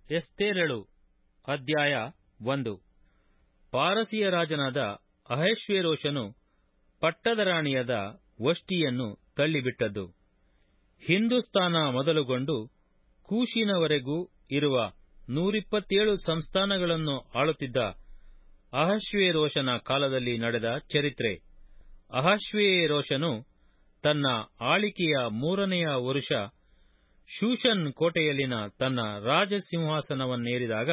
ಎಸ್ತೇರಳು ಅಧ್ಯಾಯ ಒಂದು ಪಾರಸಿಯ ರಾಜನಾದ ಅಹಷ್ವೇರೋಷನು ಪಟ್ಟದ ರಾಣಿಯಾದ ವಷ್ಟಿಯನ್ನು ತಳ್ಳಿಬಿಟ್ಟದ್ದು ಹಿಂದೂಸ್ತಾನ ಮೊದಲುಗೊಂಡು ಕೂಷಿನವರೆಗೂ ಇರುವ ನೂರಿಪ್ಪತ್ತೇಳು ಸಂಸ್ಥಾನಗಳನ್ನು ಆಳುತ್ತಿದ್ದ ಅಹಷ್ವೇರೋಷನ ಕಾಲದಲ್ಲಿ ನಡೆದ ಚರಿತ್ರೆ ಅಹಷ್ವೇರೋಷನು ತನ್ನ ಆಳಿಕೆಯ ಮೂರನೆಯ ವರುಷ ಶೂಷನ್ ಕೋಟೆಯಲ್ಲಿನ ತನ್ನ ರಾಜಸಿಂಹಾಸನವನ್ನೇರಿದಾಗ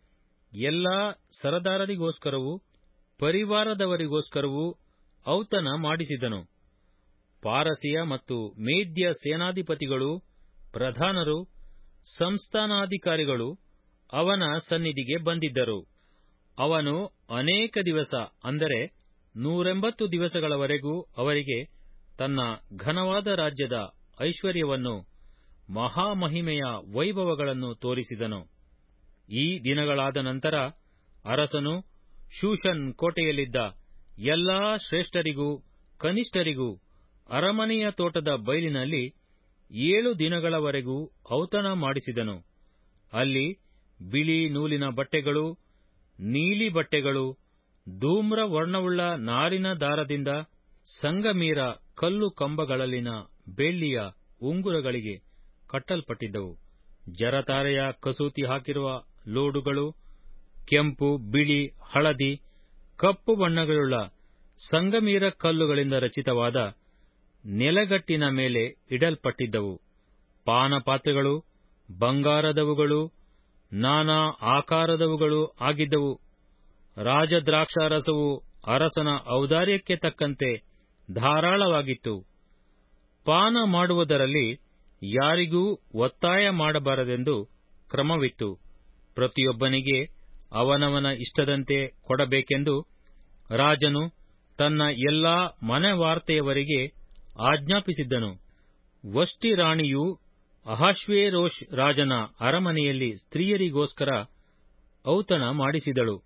ಎಲ್ಲಾ ಸರದಾರರಿಗೋಸ್ಕರವೂ ಪರಿವಾರದವರಿಗೋಸ್ಕರವೂ ಔತಣ ಮಾಡಿಸಿದನು ಪಾರಸಿಯ ಮತ್ತು ಮೇದ್ಯ ಸೇನಾಧಿಪತಿಗಳೂ ಪ್ರಧಾನರು ಸಂಸ್ಥಾನಾಧಿಕಾರಿಗಳು ಅವನ ಸನ್ನಿಧಿಗೆ ಬಂದಿದ್ದರು ಅವನು ಅನೇಕ ದಿವಸ ಅಂದರೆ ನೂರೆಂಬತ್ತು ದಿವಸಗಳವರೆಗೂ ಅವರಿಗೆ ತನ್ನ ಘನವಾದ ರಾಜ್ಯದ ಐಶ್ವರ್ಯವನ್ನು ಮಹಾಮಹಿಮೆಯ ವೈಭವಗಳನ್ನು ತೋರಿಸಿದನು ಈ ದಿನಗಳಾದ ನಂತರ ಅರಸನು ಶೂಷನ್ ಕೋಟೆಯಲ್ಲಿದ್ದ ಎಲ್ಲಾ ಶ್ರೇಷ್ಠರಿಗೂ ಕನಿಷ್ಠರಿಗೂ ಅರಮನೆಯ ತೋಟದ ಬೈಲಿನಲ್ಲಿ ಏಳು ದಿನಗಳವರೆಗೂ ಔತಣ ಮಾಡಿಸಿದನು ಅಲ್ಲಿ ಬಿಳಿ ನೂಲಿನ ಬಟ್ಟೆಗಳು ನೀಲಿ ಬಟ್ಟೆಗಳು ಧೂಮ್ರ ವರ್ಣವುಳ್ಳ ನಾರಿನ ದಾರದಿಂದ ಸಂಗಮೀರ ಕಲ್ಲು ಕಂಬಗಳಲ್ಲಿನ ಬೆಳ್ಳಿಯ ಉಂಗುರಗಳಿಗೆ ಕಟ್ಟಲ್ಪಟ್ಟಿದ್ದವು ಜರತಾರೆಯ ಕಸೂತಿ ಹಾಕಿರುವ ಲೋಡುಗಳು ಕೆಂಪು ಬಿಳಿ ಹಳದಿ ಕಪ್ಪು ಬಣ್ಣಗಳುಳ್ಳ ಸಂಗಮೀರ ಕಲ್ಲುಗಳಿಂದ ರಚಿತವಾದ ನೆಲಗಟ್ಟಿನ ಮೇಲೆ ಇಡಲ್ಪಟ್ಟಿದ್ದವು ಪಾನಪಾತ್ರೆಗಳು ಬಂಗಾರದವುಗಳು ನಾನಾ ಆಕಾರದವುಗಳು ಆಗಿದ್ದವು ರಾಜದ್ರಾಕ್ಷಾರಸವು ಅರಸನ ಔದಾರ್ಯಕ್ಕೆ ತಕ್ಕಂತೆ ಧಾರಾಳವಾಗಿತ್ತು ಪಾನ ಮಾಡುವುದರಲ್ಲಿ ಯಾರಿಗೂ ಒತ್ತಾಯ ಮಾಡಬಾರದೆಂದು ಕ್ರಮವಿತ್ತು ಪ್ರತಿಯೊಬ್ಬನಿಗೆ ಅವನವನ ಇಷ್ಟದಂತೆ ಕೊಡಬೇಕೆಂದು ರಾಜನು ತನ್ನ ಎಲ್ಲಾ ಮನೆವಾರ್ತೆಯವರಿಗೆ ಆಜ್ಞಾಪಿಸಿದ್ದನು ವಷ್ಟಿ ರಾಣಿಯು ಅಹಾಶ್ವೇರೋಷ್ ರಾಜನ ಅರಮನೆಯಲ್ಲಿ ಸ್ತ್ರೀಯರಿಗೋಸ್ಕರ ಔತಣ ಮಾಡಿಸಿದಳು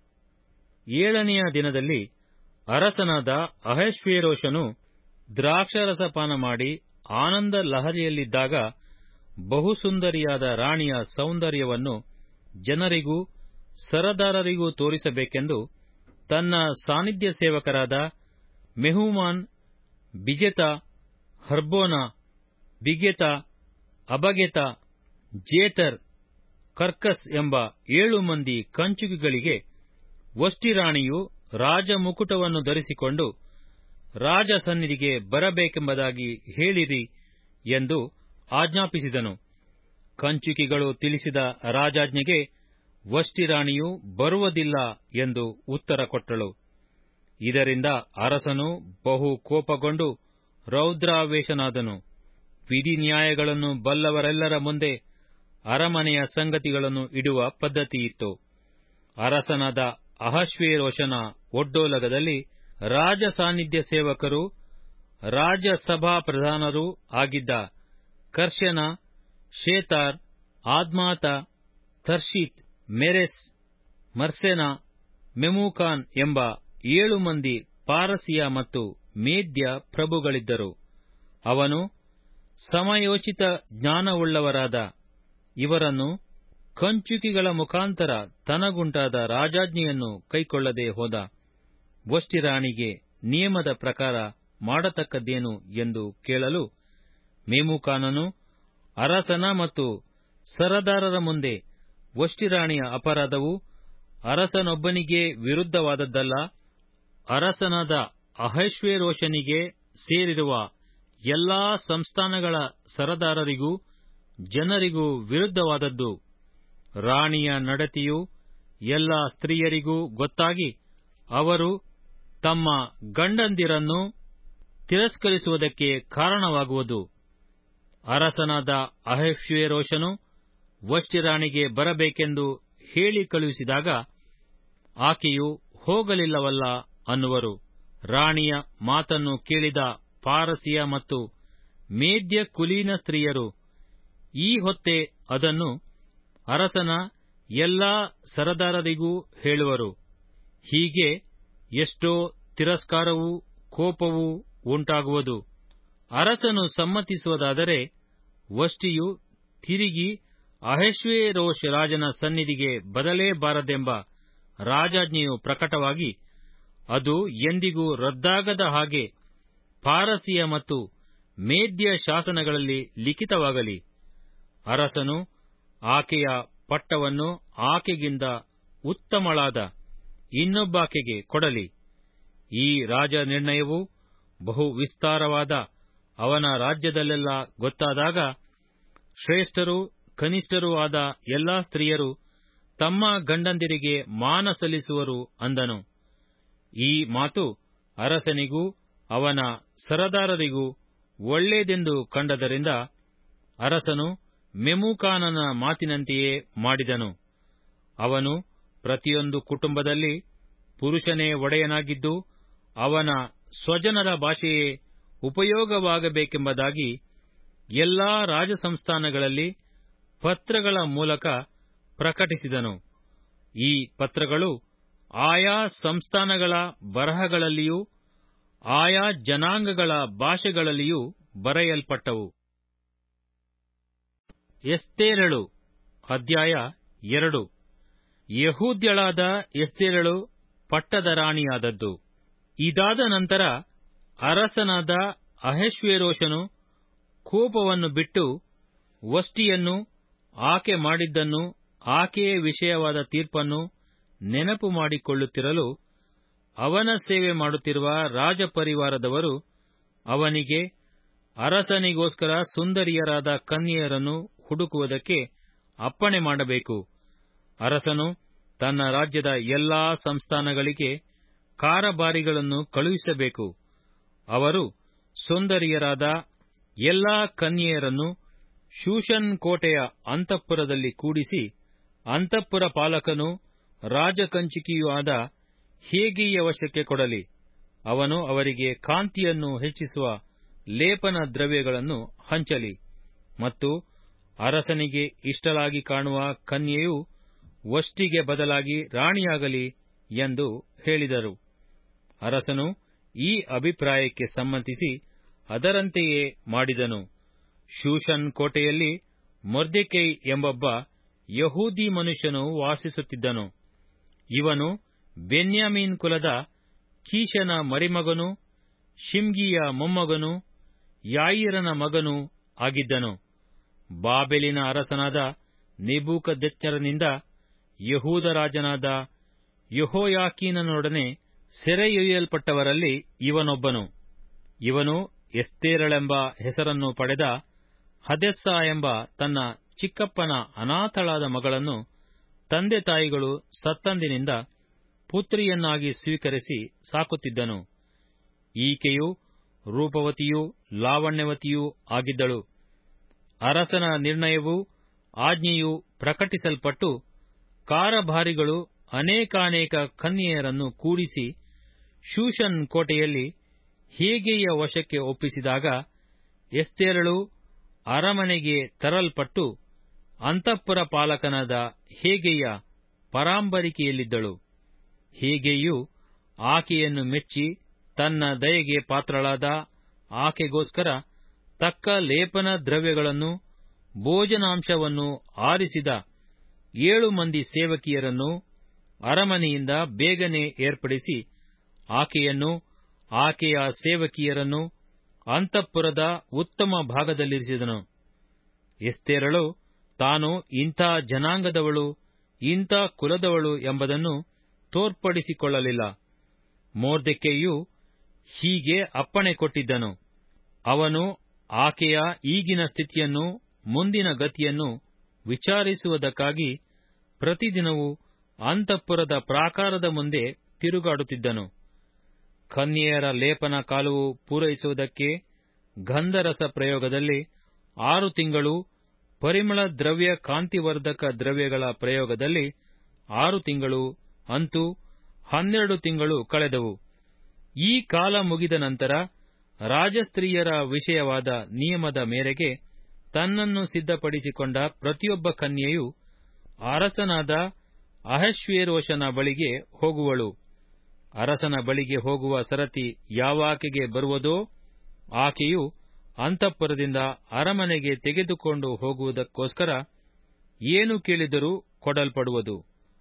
ಏಳನೆಯ ದಿನದಲ್ಲಿ ಅರಸನಾದ ಅಹಶ್ವೇರೋಷನು ದ್ರಾಕ್ಷಾರಸಪಾನ ಮಾಡಿ ಆನಂದ ಲಹರಿಯಲ್ಲಿದ್ದಾಗ ಬಹುಸುಂದರಿಯಾದ ರಾಣಿಯ ಸೌಂದರ್ಯವನ್ನು ಜನರಿಗೂ ಸರದಾರರಿಗೂ ತೋರಿಸಬೇಕೆಂದು ತನ್ನ ಸಾನ್ನಿಧ್ಯ ಸೇವಕರಾದ ಮೆಹುಮಾನ್ ಬಿಜೆತ ಹರ್ಬೋನ ಬಿಗೆತ ಅಬಗೆತ ಜೇತರ್ ಕರ್ಕಸ್ ಎಂಬ ಏಳು ಮಂದಿ ಕಂಚುಕಿಗಳಿಗೆ ವಷ್ಟಿರಾಣಿಯು ರಾಜಮುಕುಟವನ್ನು ಧರಿಸಿಕೊಂಡು ರಾಜ ಸನ್ನಿಧಿಗೆ ಬರಬೇಕೆಂಬುದಾಗಿ ಹೇಳಿರಿ ಎಂದು ಆಜ್ಞಾಪಿಸಿದನು ಕಂಚುಕಿಗಳು ತಿಳಿಸಿದ ರಾಜಾಜ್ಞೆಗೆ ವಷ್ಟಿರಾಣಿಯು ಬರುವುದಿಲ್ಲ ಎಂದು ಉತ್ತರ ಕೊಟ್ಟಳು ಇದರಿಂದ ಅರಸನು ಬಹು ಕೋಪಗೊಂಡು ರೌದ್ರಾವೇಶನಾದನು ವಿಧಿನ್ಯಾಯಗಳನ್ನು ಬಲ್ಲವರೆಲ್ಲರ ಮುಂದೆ ಅರಮನೆಯ ಸಂಗತಿಗಳನ್ನು ಇಡುವ ಪದ್ಧತಿಯಿತ್ತು ಅರಸನಾದ ಅಹಶ್ವೇರೋಷನ ಒಡ್ಡೋಲಗದಲ್ಲಿ ರಾಜ ಸಾನ್ನಿಧ್ಯ ಸೇವಕರು ರಾಜಸಭಾ ಪ್ರಧಾನರೂ ಆಗಿದ್ದ ಕರ್ಷನ ಶೇತಾರ್ ಆದ್ಮಾತ ತರ್ಷೀತ್ ಮೆರೆಸ್ ಮರ್ಸೆನ ಮೆಮೂಕಾನ್ ಎಂಬ ಏಳು ಮಂದಿ ಪಾರಸಿಯ ಮತ್ತು ಮೇದ್ಯ ಪ್ರಭುಗಳಿದ್ದರು ಅವನು ಸಮಯೋಚಿತ ಜ್ಞಾನವುಳ್ಳವರಾದ ಇವರನ್ನು ಕಂಚುಕಿಗಳ ಮುಖಾಂತರ ತನಗುಂಟಾದ ರಾಜಾಜ್ಞೆಯನ್ನು ಕೈಕೊಳ್ಳದೆ ಹೋದ ವಷ್ಟಿರಾಣಿಗೆ ನಿಯಮದ ಪ್ರಕಾರ ಮಾಡತಕ್ಕದ್ದೇನು ಎಂದು ಕೇಳಲು ಮೇಮುಕಾನನು ಅರಸನ ಮತ್ತು ಸರದಾರರ ಮುಂದೆ ವಷ್ಟಿರಾಣಿಯ ಅಪರಾಧವು ಅರಸನೊಬ್ಬನಿಗೆ ವಿರುದ್ಧವಾದದ್ದಲ್ಲ ಅರಸನಾದ ಅಹಶ್ವೇರೋಷನಿಗೆ ಸೇರಿರುವ ಎಲ್ಲಾ ಸಂಸ್ಥಾನಗಳ ಸರದಾರರಿಗೂ ಜನರಿಗೂ ವಿರುದ್ಧವಾದದ್ದು ರಾಣಿಯ ನಡತೆಯು ಎಲ್ಲ ಸ್ತ್ರೀಯರಿಗೂ ಗೊತ್ತಾಗಿ ಅವರು ತಮ್ಮ ಗಂಡಂದಿರನ್ನು ತಿರಸ್ಕರಿಸುವುದಕ್ಕೆ ಕಾರಣವಾಗುವುದು ಅರಸನಾದ ಅಹಶ್ವೇರೋಷನು ವಷ್ಟಿರಾಣಿಗೆ ಬರಬೇಕೆಂದು ಹೇಳಿ ಕಳುಹಿಸಿದಾಗ ಆಕೆಯು ಹೋಗಲಿಲ್ಲವಲ್ಲ ಅನ್ನುವರು ರಾಣಿಯ ಮಾತನ್ನು ಕೇಳಿದ ಪಾರಸಿಯ ಮತ್ತು ಮೇದ್ಯ ಕುಲೀನ ಸ್ತ್ರೀಯರು ಈ ಹೊತ್ತೆ ಅದನ್ನು ಅರಸನ ಎಲ್ಲಾ ಸರದಾರರಿಗೂ ಹೇಳುವರು ಹೀಗೆ ಎಷ್ಟೋ ತಿರಸ್ಕಾರವೂ ಕೋಪವೂ ಉಂಟಾಗುವುದು ಅರಸನು ಸಮ್ಮತಿಸುವುದಾದರೆ ವಷ್ಟಿಯು ತಿರುಗಿ ಅಹಶ್ವೇರೋಷ್ ರಾಜನ ಸನ್ನಿಧಿಗೆ ಬದಲೇಬಾರದೆಂಬ ರಾಜಾಜ್ಞೆಯು ಪ್ರಕಟವಾಗಿ ಅದು ಎಂದಿಗೂ ರದ್ದಾಗದ ಹಾಗೆ ಪಾರಸಿಯ ಮತ್ತು ಮೇದ್ಯ ಶಾಸನಗಳಲ್ಲಿ ಲಿಖಿತವಾಗಲಿ ಅರಸನು ಆಕೆಯ ಪಟ್ಟವನ್ನು ಆಕೆಗಿಂತ ಉತ್ತಮಳಾದ ಇನ್ನೊಬ್ಬಾಕೆಗೆ ಕೊಡಲಿ ಈ ರಾಜ ನಿರ್ಣಯವು ಬಹು ವಿಸ್ತಾರವಾದ ಅವನ ರಾಜ್ಯದಲ್ಲೆಲ್ಲ ಗೊತ್ತಾದಾಗ ಶ್ರೇಷ್ಠರೂ ಕನಿಷ್ಠರೂ ಆದ ಎಲ್ಲಾ ಸ್ತ್ರೀಯರು ತಮ್ಮ ಗಂಡಂದಿರಿಗೆ ಮಾನ ಸಲ್ಲಿಸುವರು ಅಂದನು ಈ ಮಾತು ಅರಸನಿಗೂ ಅವನ ಸರದಾರರಿಗೂ ಒಳ್ಳೆಯದೆಂದು ಕಂಡದರಿಂದ ಅರಸನು ಮೆಮೂಕಾನನ ಮಾತಿನಂತೆಯೇ ಮಾಡಿದನು ಅವನು ಪ್ರತಿಯೊಂದು ಕುಟುಂಬದಲ್ಲಿ ಪುರುಷನೇ ಒಡೆಯನಾಗಿದ್ದು ಅವನ ಸ್ವಜನರ ಭಾಷೆಯೇ ಉಪಯೋಗವಾಗಬೇಕೆಂಬುದಾಗಿ ಎಲ್ಲಾ ರಾಜಸಂಸ್ಥಾನಗಳಲ್ಲಿ ಪತ್ರಗಳ ಮೂಲಕ ಪ್ರಕಟಿಸಿದನು ಈ ಪತ್ರಗಳು ಆಯಾ ಸಂಸ್ಥಾನಗಳ ಬರಹಗಳಲ್ಲಿಯೂ ಆಯಾ ಜನಾಂಗಗಳ ಭಾಷೆಗಳಲ್ಲಿಯೂ ಬರೆಯಲ್ಪಟ್ಟವು ಎಸ್ತೇರಳು ಅಧ್ಯಾಯ ಎರಡು ಯಹೂದ್ಯಳಾದ ಎಸ್ತೇರಳು ಪಟ್ಟದ ರಾಣಿಯಾದದ್ದು ಇದಾದ ನಂತರ ಅರಸನಾದ ಅಹಶ್ವೇರೋಷನು ಕೋಪವನ್ನು ಬಿಟ್ಟು ವಷ್ಟಿಯನ್ನು ಆಕೆ ಮಾಡಿದ್ದನ್ನು ಆಕೆಯ ವಿಷಯವಾದ ತೀರ್ಪನ್ನು ನೆನಪು ಮಾಡಿಕೊಳ್ಳುತ್ತಿರಲು ಅವನ ಸೇವೆ ಮಾಡುತ್ತಿರುವ ರಾಜಪರಿವಾರದವರು ಅವನಿಗೆ ಅರಸನಿಗೋಸ್ಕರ ಸುಂದರಿಯರಾದ ಕನ್ಯೆಯರನ್ನು ಹುಡುಕುವುದಕ್ಕೆ ಅಪ್ಪಣೆ ಮಾಡಬೇಕು ಅರಸನು ತನ್ನ ರಾಜ್ಯದ ಎಲ್ಲಾ ಸಂಸ್ಥಾನಗಳಿಗೆ ಕಾರಬಾರಿಗಳನ್ನು ಕಳುಹಿಸಬೇಕು ಅವರು ಸುಂದರಿಯರಾದ ಎಲ್ಲಾ ಕನ್ಯೆಯರನ್ನು ಶೂಷನ್ ಕೋಟೆಯ ಅಂತಃಪುರದಲ್ಲಿ ಕೂಡಿಸಿ ಅಂತಃಪುರ ಪಾಲಕನೂ ರಾಜಕಂಚುಕಿಯೂ ಆದ ಹೇಗಿಯ ವಶಕ್ಕೆ ಕೊಡಲಿ ಅವನು ಅವರಿಗೆ ಕಾಂತಿಯನ್ನು ಹೆಚ್ಚಿಸುವ ಲೇಪನ ದ್ರವ್ಯಗಳನ್ನು ಹಂಚಲಿ ಮತ್ತು ಅರಸನಿಗೆ ಇಷ್ಟಲಾಗಿ ಕಾಣುವ ಕನ್ಯೆಯು ವಷ್ಟಿಗೆ ಬದಲಾಗಿ ರಾಣಿಯಾಗಲಿ ಎಂದು ಹೇಳಿದರು ಅರಸನು ಈ ಅಭಿಪ್ರಾಯಕ್ಕೆ ಸಮ್ಮತಿಸಿ ಅದರಂತೆಯೇ ಮಾಡಿದನು ಶೂಷನ್ ಕೋಟೆಯಲ್ಲಿ ಮೊರ್ದೆಕೈ ಎಂಬೊಬ್ಬ ಯಹೂದಿ ಮನುಷ್ಯನು ವಾಸಿಸುತ್ತಿದ್ದನು ಇವನು ಬೆನ್ಯಾಮೀನ್ ಕುಲದ ಕೀಶನ ಮರಿಮಗನೂ ಶಿಮ್ಗಿಯ ಮೊಮ್ಮಗನೂ ಯಾಯಿರನ ಮಗನೂ ಆಗಿದ್ದನು ಬಾಬೆಲಿನ ಅರಸನಾದ ನೆಬೂಕದೆಚ್ಚರನಿಂದ ಯಹೂದ ರಾಜನಾದ ಯೆಹೋಯಾಕೀನನೊಡನೆ ಸೆರೆಯೊಯ್ಯಲ್ಪಟ್ಟವರಲ್ಲಿ ಇವನೊಬ್ಬನು ಇವನು ಎಸ್ತೇರಳೆಂಬ ಹೆಸರನ್ನು ಪಡೆದ ಹದೆಸ್ಸ ಎಂಬ ತನ್ನ ಚಿಕ್ಕಪ್ಪನ ಅನಾಥಳಾದ ಮಗಳನ್ನು ತಂದೆ ತಾಯಿಗಳು ಸತ್ತಂದಿನಿಂದ ಪುತ್ರಿಯನ್ನಾಗಿ ಸ್ವೀಕರಿಸಿ ಸಾಕುತ್ತಿದ್ದನು ಈಕೆಯು ರೂಪವತಿಯೂ ಲಾವಣ್ಯವತಿಯೂ ಆಗಿದ್ದಳು ಅರಸನ ನಿರ್ಣಯವೂ ಆಜ್ಞೆಯೂ ಪ್ರಕಟಿಸಲ್ಪಟ್ಟು ಕಾರಭಾರಿಗಳು ಅನೇಕಾನೇಕ ಕನ್ಯೆಯರನ್ನು ಕೂಡಿಸಿ ಶೂಷನ್ ಕೋಟೆಯಲ್ಲಿ ಹೇಗೆಯ ವಶಕ್ಕೆ ಒಪ್ಪಿಸಿದಾಗ ಎಸ್ತೇರಳು ಅರಮನೆಗೆ ತರಲ್ಪಟ್ಟು ಅಂತಃಪುರ ಪಾಲಕನಾದ ಹೇಗೆಯ ಪರಾಂಬರಿಕೆಯಲ್ಲಿದ್ದಳು ಹೇಗೆಯು ಆಕೆಯನ್ನು ಮೆಚ್ಚಿ ತನ್ನ ದಯೆಗೆ ಪಾತ್ರಳಾದ ಆಕೆಗೋಸ್ಕರ ತಕ್ಕ ಲೇಪನ ದ್ರವ್ಯಗಳನ್ನು ಭೋಜನಾಂಶವನ್ನು ಆರಿಸಿದ ಏಳು ಮಂದಿ ಸೇವಕಿಯರನ್ನು ಅರಮನೆಯಿಂದ ಬೇಗನೆ ಏರ್ಪಡಿಸಿ ಆಕೆಯನ್ನು ಆಕೆಯ ಸೇವಕಿಯರನ್ನು ಅಂತಃಪುರದ ಉತ್ತಮ ಭಾಗದಲ್ಲಿರಿಸಿದನು ಎಸ್ತೇರಳು ತಾನು ಇಂಥ ಜನಾಂಗದವಳು ಇಂಥ ಕುಲದವಳು ಎಂಬುದನ್ನು ತೋರ್ಪಡಿಸಿಕೊಳ್ಳಲಿಲ್ಲ ಮೋರ್ದೆಕೆಯು ಹೀಗೆ ಅಪ್ಪಣೆ ಕೊಟ್ಟಿದ್ದನು ಅವನು ಆಕೆಯ ಈಗಿನ ಸ್ಥಿತಿಯನ್ನು ಮುಂದಿನ ಗತಿಯನ್ನು ವಿಚಾರಿಸುವುದಕ್ಕಾಗಿ ಪ್ರತಿದಿನವೂ ಅಂತಃಪುರದ ಪ್ರಾಕಾರದ ಮುಂದೆ ತಿರುಗಾಡುತ್ತಿದ್ದನು ಕನ್ಯೆಯರ ಲೇಪನ ಕಾಲವು ಪೂರೈಸುವುದಕ್ಕೆ ಗಂಧರಸ ಪ್ರಯೋಗದಲ್ಲಿ ಆರು ತಿಂಗಳು ಪರಿಮಳ ದ್ರವ್ಯ ಕಾಂತಿವರ್ಧಕ ದ್ರವ್ಯಗಳ ಪ್ರಯೋಗದಲ್ಲಿ ಆರು ತಿಂಗಳು ಅಂತೂ ಹನ್ನೆರಡು ತಿಂಗಳು ಕಳೆದವು ಈ ಕಾಲ ಮುಗಿದ ನಂತರ ರಾಜಸ್ತ್ರೀಯರ ವಿಷಯವಾದ ನಿಯಮದ ಮೇರೆಗೆ ತನ್ನನ್ನು ಸಿದ್ಧಪಡಿಸಿಕೊಂಡ ಪ್ರತಿಯೊಬ್ಬ ಕನ್ಯೆಯು ಅರಸನಾದ ಅಹಶ್ವೇರೋಷನ ಬಳಿಗೆ ಹೋಗುವಳು ಅರಸನ ಬಳಿಗೆ ಹೋಗುವ ಸರತಿ ಯಾವಾಕೆಗೆ ಬರುವುದೋ ಆಕೆಯು ಅಂತಃಪುರದಿಂದ ಅರಮನೆಗೆ ತೆಗೆದುಕೊಂಡು ಹೋಗುವುದಕ್ಕೋಸ್ಕರ ಏನು ಕೇಳಿದರೂ ಕೊಡಲ್ಪಡುವುದು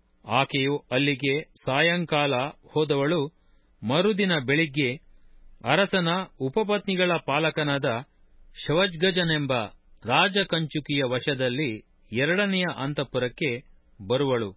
ಆಕೆಯು ಅಲ್ಲಿಗೆ ಸಾಯಂಕಾಲ ಹೋದವಳು ಮರುದಿನ ಬೆಳಿಗ್ಗೆ ಅರಸನ ಉಪಪತ್ನಿಗಳ ಪಾಲಕನಾದ ಶವಜ್ಗಜನೆಂಬ ರಾಜಕಂಚುಕಿಯ ವಶದಲ್ಲಿ ಎರಡನೆಯ ಅಂತಃಪುರಕ್ಕೆ ಬರುವಳು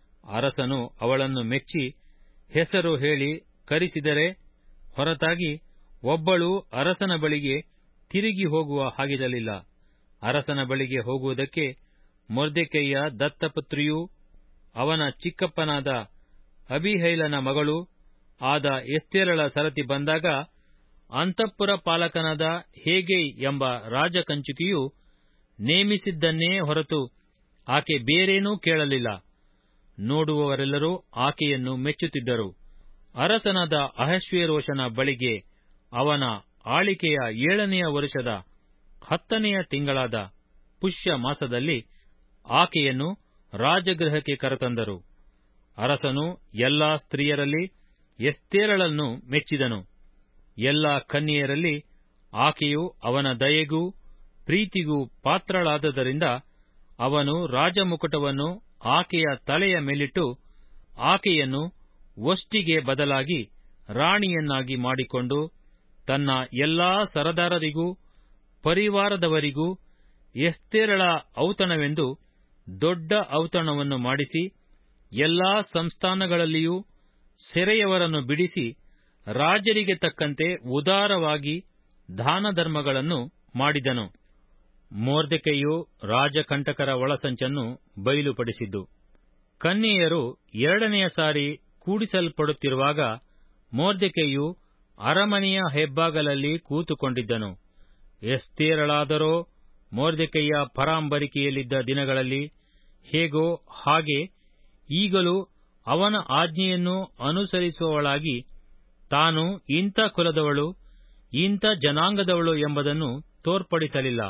ಅರಸನು ಅವಳನ್ನು ಮೆಚ್ಚಿ ಹೆಸರು ಹೇಳಿ ಕರೆಸಿದರೆ ಹೊರತಾಗಿ ಒಬ್ಬಳು ಅರಸನ ಬಳಿಗೆ ತಿರುಗಿ ಹೋಗುವ ಹಾಗಿರಲಿಲ್ಲ ಅರಸನ ಬಳಿಗೆ ಹೋಗುವುದಕ್ಕೆ ಮೊರ್ದೆಕೈಯ ದತ್ತಪುತ್ರಿಯೂ ಅವನ ಚಿಕ್ಕಪ್ಪನಾದ ಅಬಿಹೈಲನ ಮಗಳು ಆದ ಎಸ್ತೇರಳ ಸರತಿ ಬಂದಾಗ ಅಂತಃಪುರ ಪಾಲಕನಾದ ಹೇಗೈ ಎಂಬ ರಾಜಕಂಚುಕಿಯು ನೇಮಿಸಿದ್ದನ್ನೇ ಹೊರತು ಆಕೆ ಬೇರೇನೂ ಕೇಳಲಿಲ್ಲ ನೋಡುವವರೆಲ್ಲರೂ ಆಕೆಯನ್ನು ಮೆಚ್ಚುತ್ತಿದ್ದರು ಅರಸನಾದ ಅಹಶ್ವೇರೋಷನ ಬಳಿಗೆ ಅವನ ಆಳಿಕೆಯ ಏಳನೆಯ ವರುಷದ ಹತ್ತನೆಯ ತಿಂಗಳಾದ ಪುಷ್ಯ ಮಾಸದಲ್ಲಿ ಆಕೆಯನ್ನು ರಾಜಗೃಹಕ್ಕೆ ಕರೆತಂದರು ಅರಸನು ಎಲ್ಲಾ ಸ್ತ್ರೀಯರಲ್ಲಿ ಎಸ್ತೇರಳನ್ನು ಮೆಚ್ಚಿದನು ಎಲ್ಲಾ ಕನ್ಯೆಯರಲ್ಲಿ ಆಕೆಯು ಅವನ ದಯೆಗೂ ಪ್ರೀತಿಗೂ ಪಾತ್ರಳಾದದರಿಂದ ಅವನು ರಾಜಮುಕುಟವನ್ನು ಆಕೆಯ ತಲೆಯ ಮೇಲಿಟ್ಟು ಆಕೆಯನ್ನು ವಷ್ಟಿಗೆ ಬದಲಾಗಿ ರಾಣಿಯನ್ನಾಗಿ ಮಾಡಿಕೊಂಡು ತನ್ನ ಎಲ್ಲಾ ಸರದಾರರಿಗೂ ಪರಿವಾರದವರಿಗೂ ಎಸ್ತೇರಳ ಔತಣವೆಂದು ದೊಡ್ಡ ಔತಣವನ್ನು ಮಾಡಿಸಿ ಎಲ್ಲಾ ಸಂಸ್ಥಾನಗಳಲ್ಲಿಯೂ ಸೆರೆಯವರನ್ನು ಬಿಡಿಸಿ ರಾಜರಿಗೆ ತಕ್ಕಂತೆ ಉದಾರವಾಗಿ ದಾನಧರ್ಮಗಳನ್ನು ಮಾಡಿದನು ಮೋರ್ದೆಕೆಯು ರಾಜಕಂಟಕರ ಒಳಸಂಚನ್ನು ಬಯಲುಪಡಿಸಿದ್ದು ಕನ್ಯೆಯರು ಎರಡನೆಯ ಸಾರಿ ಕೂಡಿಸಲ್ಪಡುತ್ತಿರುವಾಗ ಮೋರ್ದೆಕೆಯು ಅರಮನೆಯ ಹೆಬ್ಬಾಗಲಲ್ಲಿ ಕೂತುಕೊಂಡಿದ್ದನು ಎಸ್ತೇರಳಾದರೋ ಮೋರ್ದೆಕೆಯ ಪರಾಂಬರಿಕೆಯಲ್ಲಿದ್ದ ದಿನಗಳಲ್ಲಿ ಹೇಗೋ ಹಾಗೆ ಈಗಲೂ ಅವನ ಆಜ್ಞೆಯನ್ನು ಅನುಸರಿಸುವವಳಾಗಿ ತಾನು ಇಂಥ ಕುಲದವಳು ಇಂಥ ಜನಾಂಗದವಳು ಎಂಬುದನ್ನು ತೋರ್ಪಡಿಸಲಿಲ್ಲ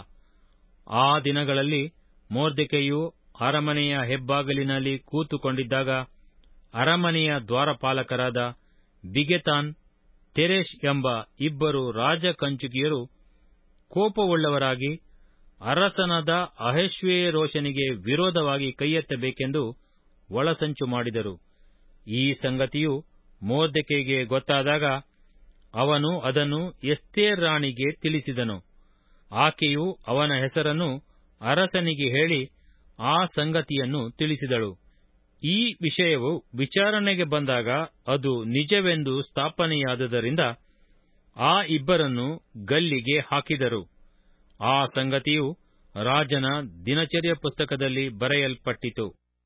ಆ ದಿನಗಳಲ್ಲಿ ಮೋರ್ದೆಕೆಯು ಅರಮನೆಯ ಹೆಬ್ಬಾಗಲಿನಲ್ಲಿ ಕೂತುಕೊಂಡಿದ್ದಾಗ ಅರಮನೆಯ ದ್ವಾರಪಾಲಕರಾದ ಬಿಗೆತಾನ್ ತೆರೆಷ್ ಎಂಬ ಇಬ್ಬರು ರಾಜಕಂಚುಕಿಯರು ಕೋಪವುಳ್ಳವರಾಗಿ ಅರಸನಾದ ಅಹಶ್ವೇರೋಷನಿಗೆ ವಿರೋಧವಾಗಿ ಕೈಯೆತ್ತಬೇಕೆಂದು ಒಳಸಂಚು ಮಾಡಿದರು ಈ ಸಂಗತಿಯು ಮೋರ್ದೆಕೆಗೆ ಗೊತ್ತಾದಾಗ ಅವನು ಅದನ್ನು ಎಸ್ತೇರ್ ರಾಣಿಗೆ ತಿಳಿಸಿದನು ಆಕೆಯು ಅವನ ಹೆಸರನ್ನು ಅರಸನಿಗೆ ಹೇಳಿ ಆ ಸಂಗತಿಯನ್ನು ತಿಳಿಸಿದಳು ಈ ವಿಷಯವು ವಿಚಾರಣೆಗೆ ಬಂದಾಗ ಅದು ನಿಜವೆಂದು ಸ್ಥಾಪನೆಯಾದದರಿಂದ ಆ ಇಬ್ಬರನ್ನು ಗಲ್ಲಿಗೆ ಹಾಕಿದರು ಆ ಸಂಗತಿಯು ರಾಜನ ದಿನಚರ್ಯ ಪುಸ್ತಕದಲ್ಲಿ ಬರೆಯಲ್ಪಟ್ಟಿತು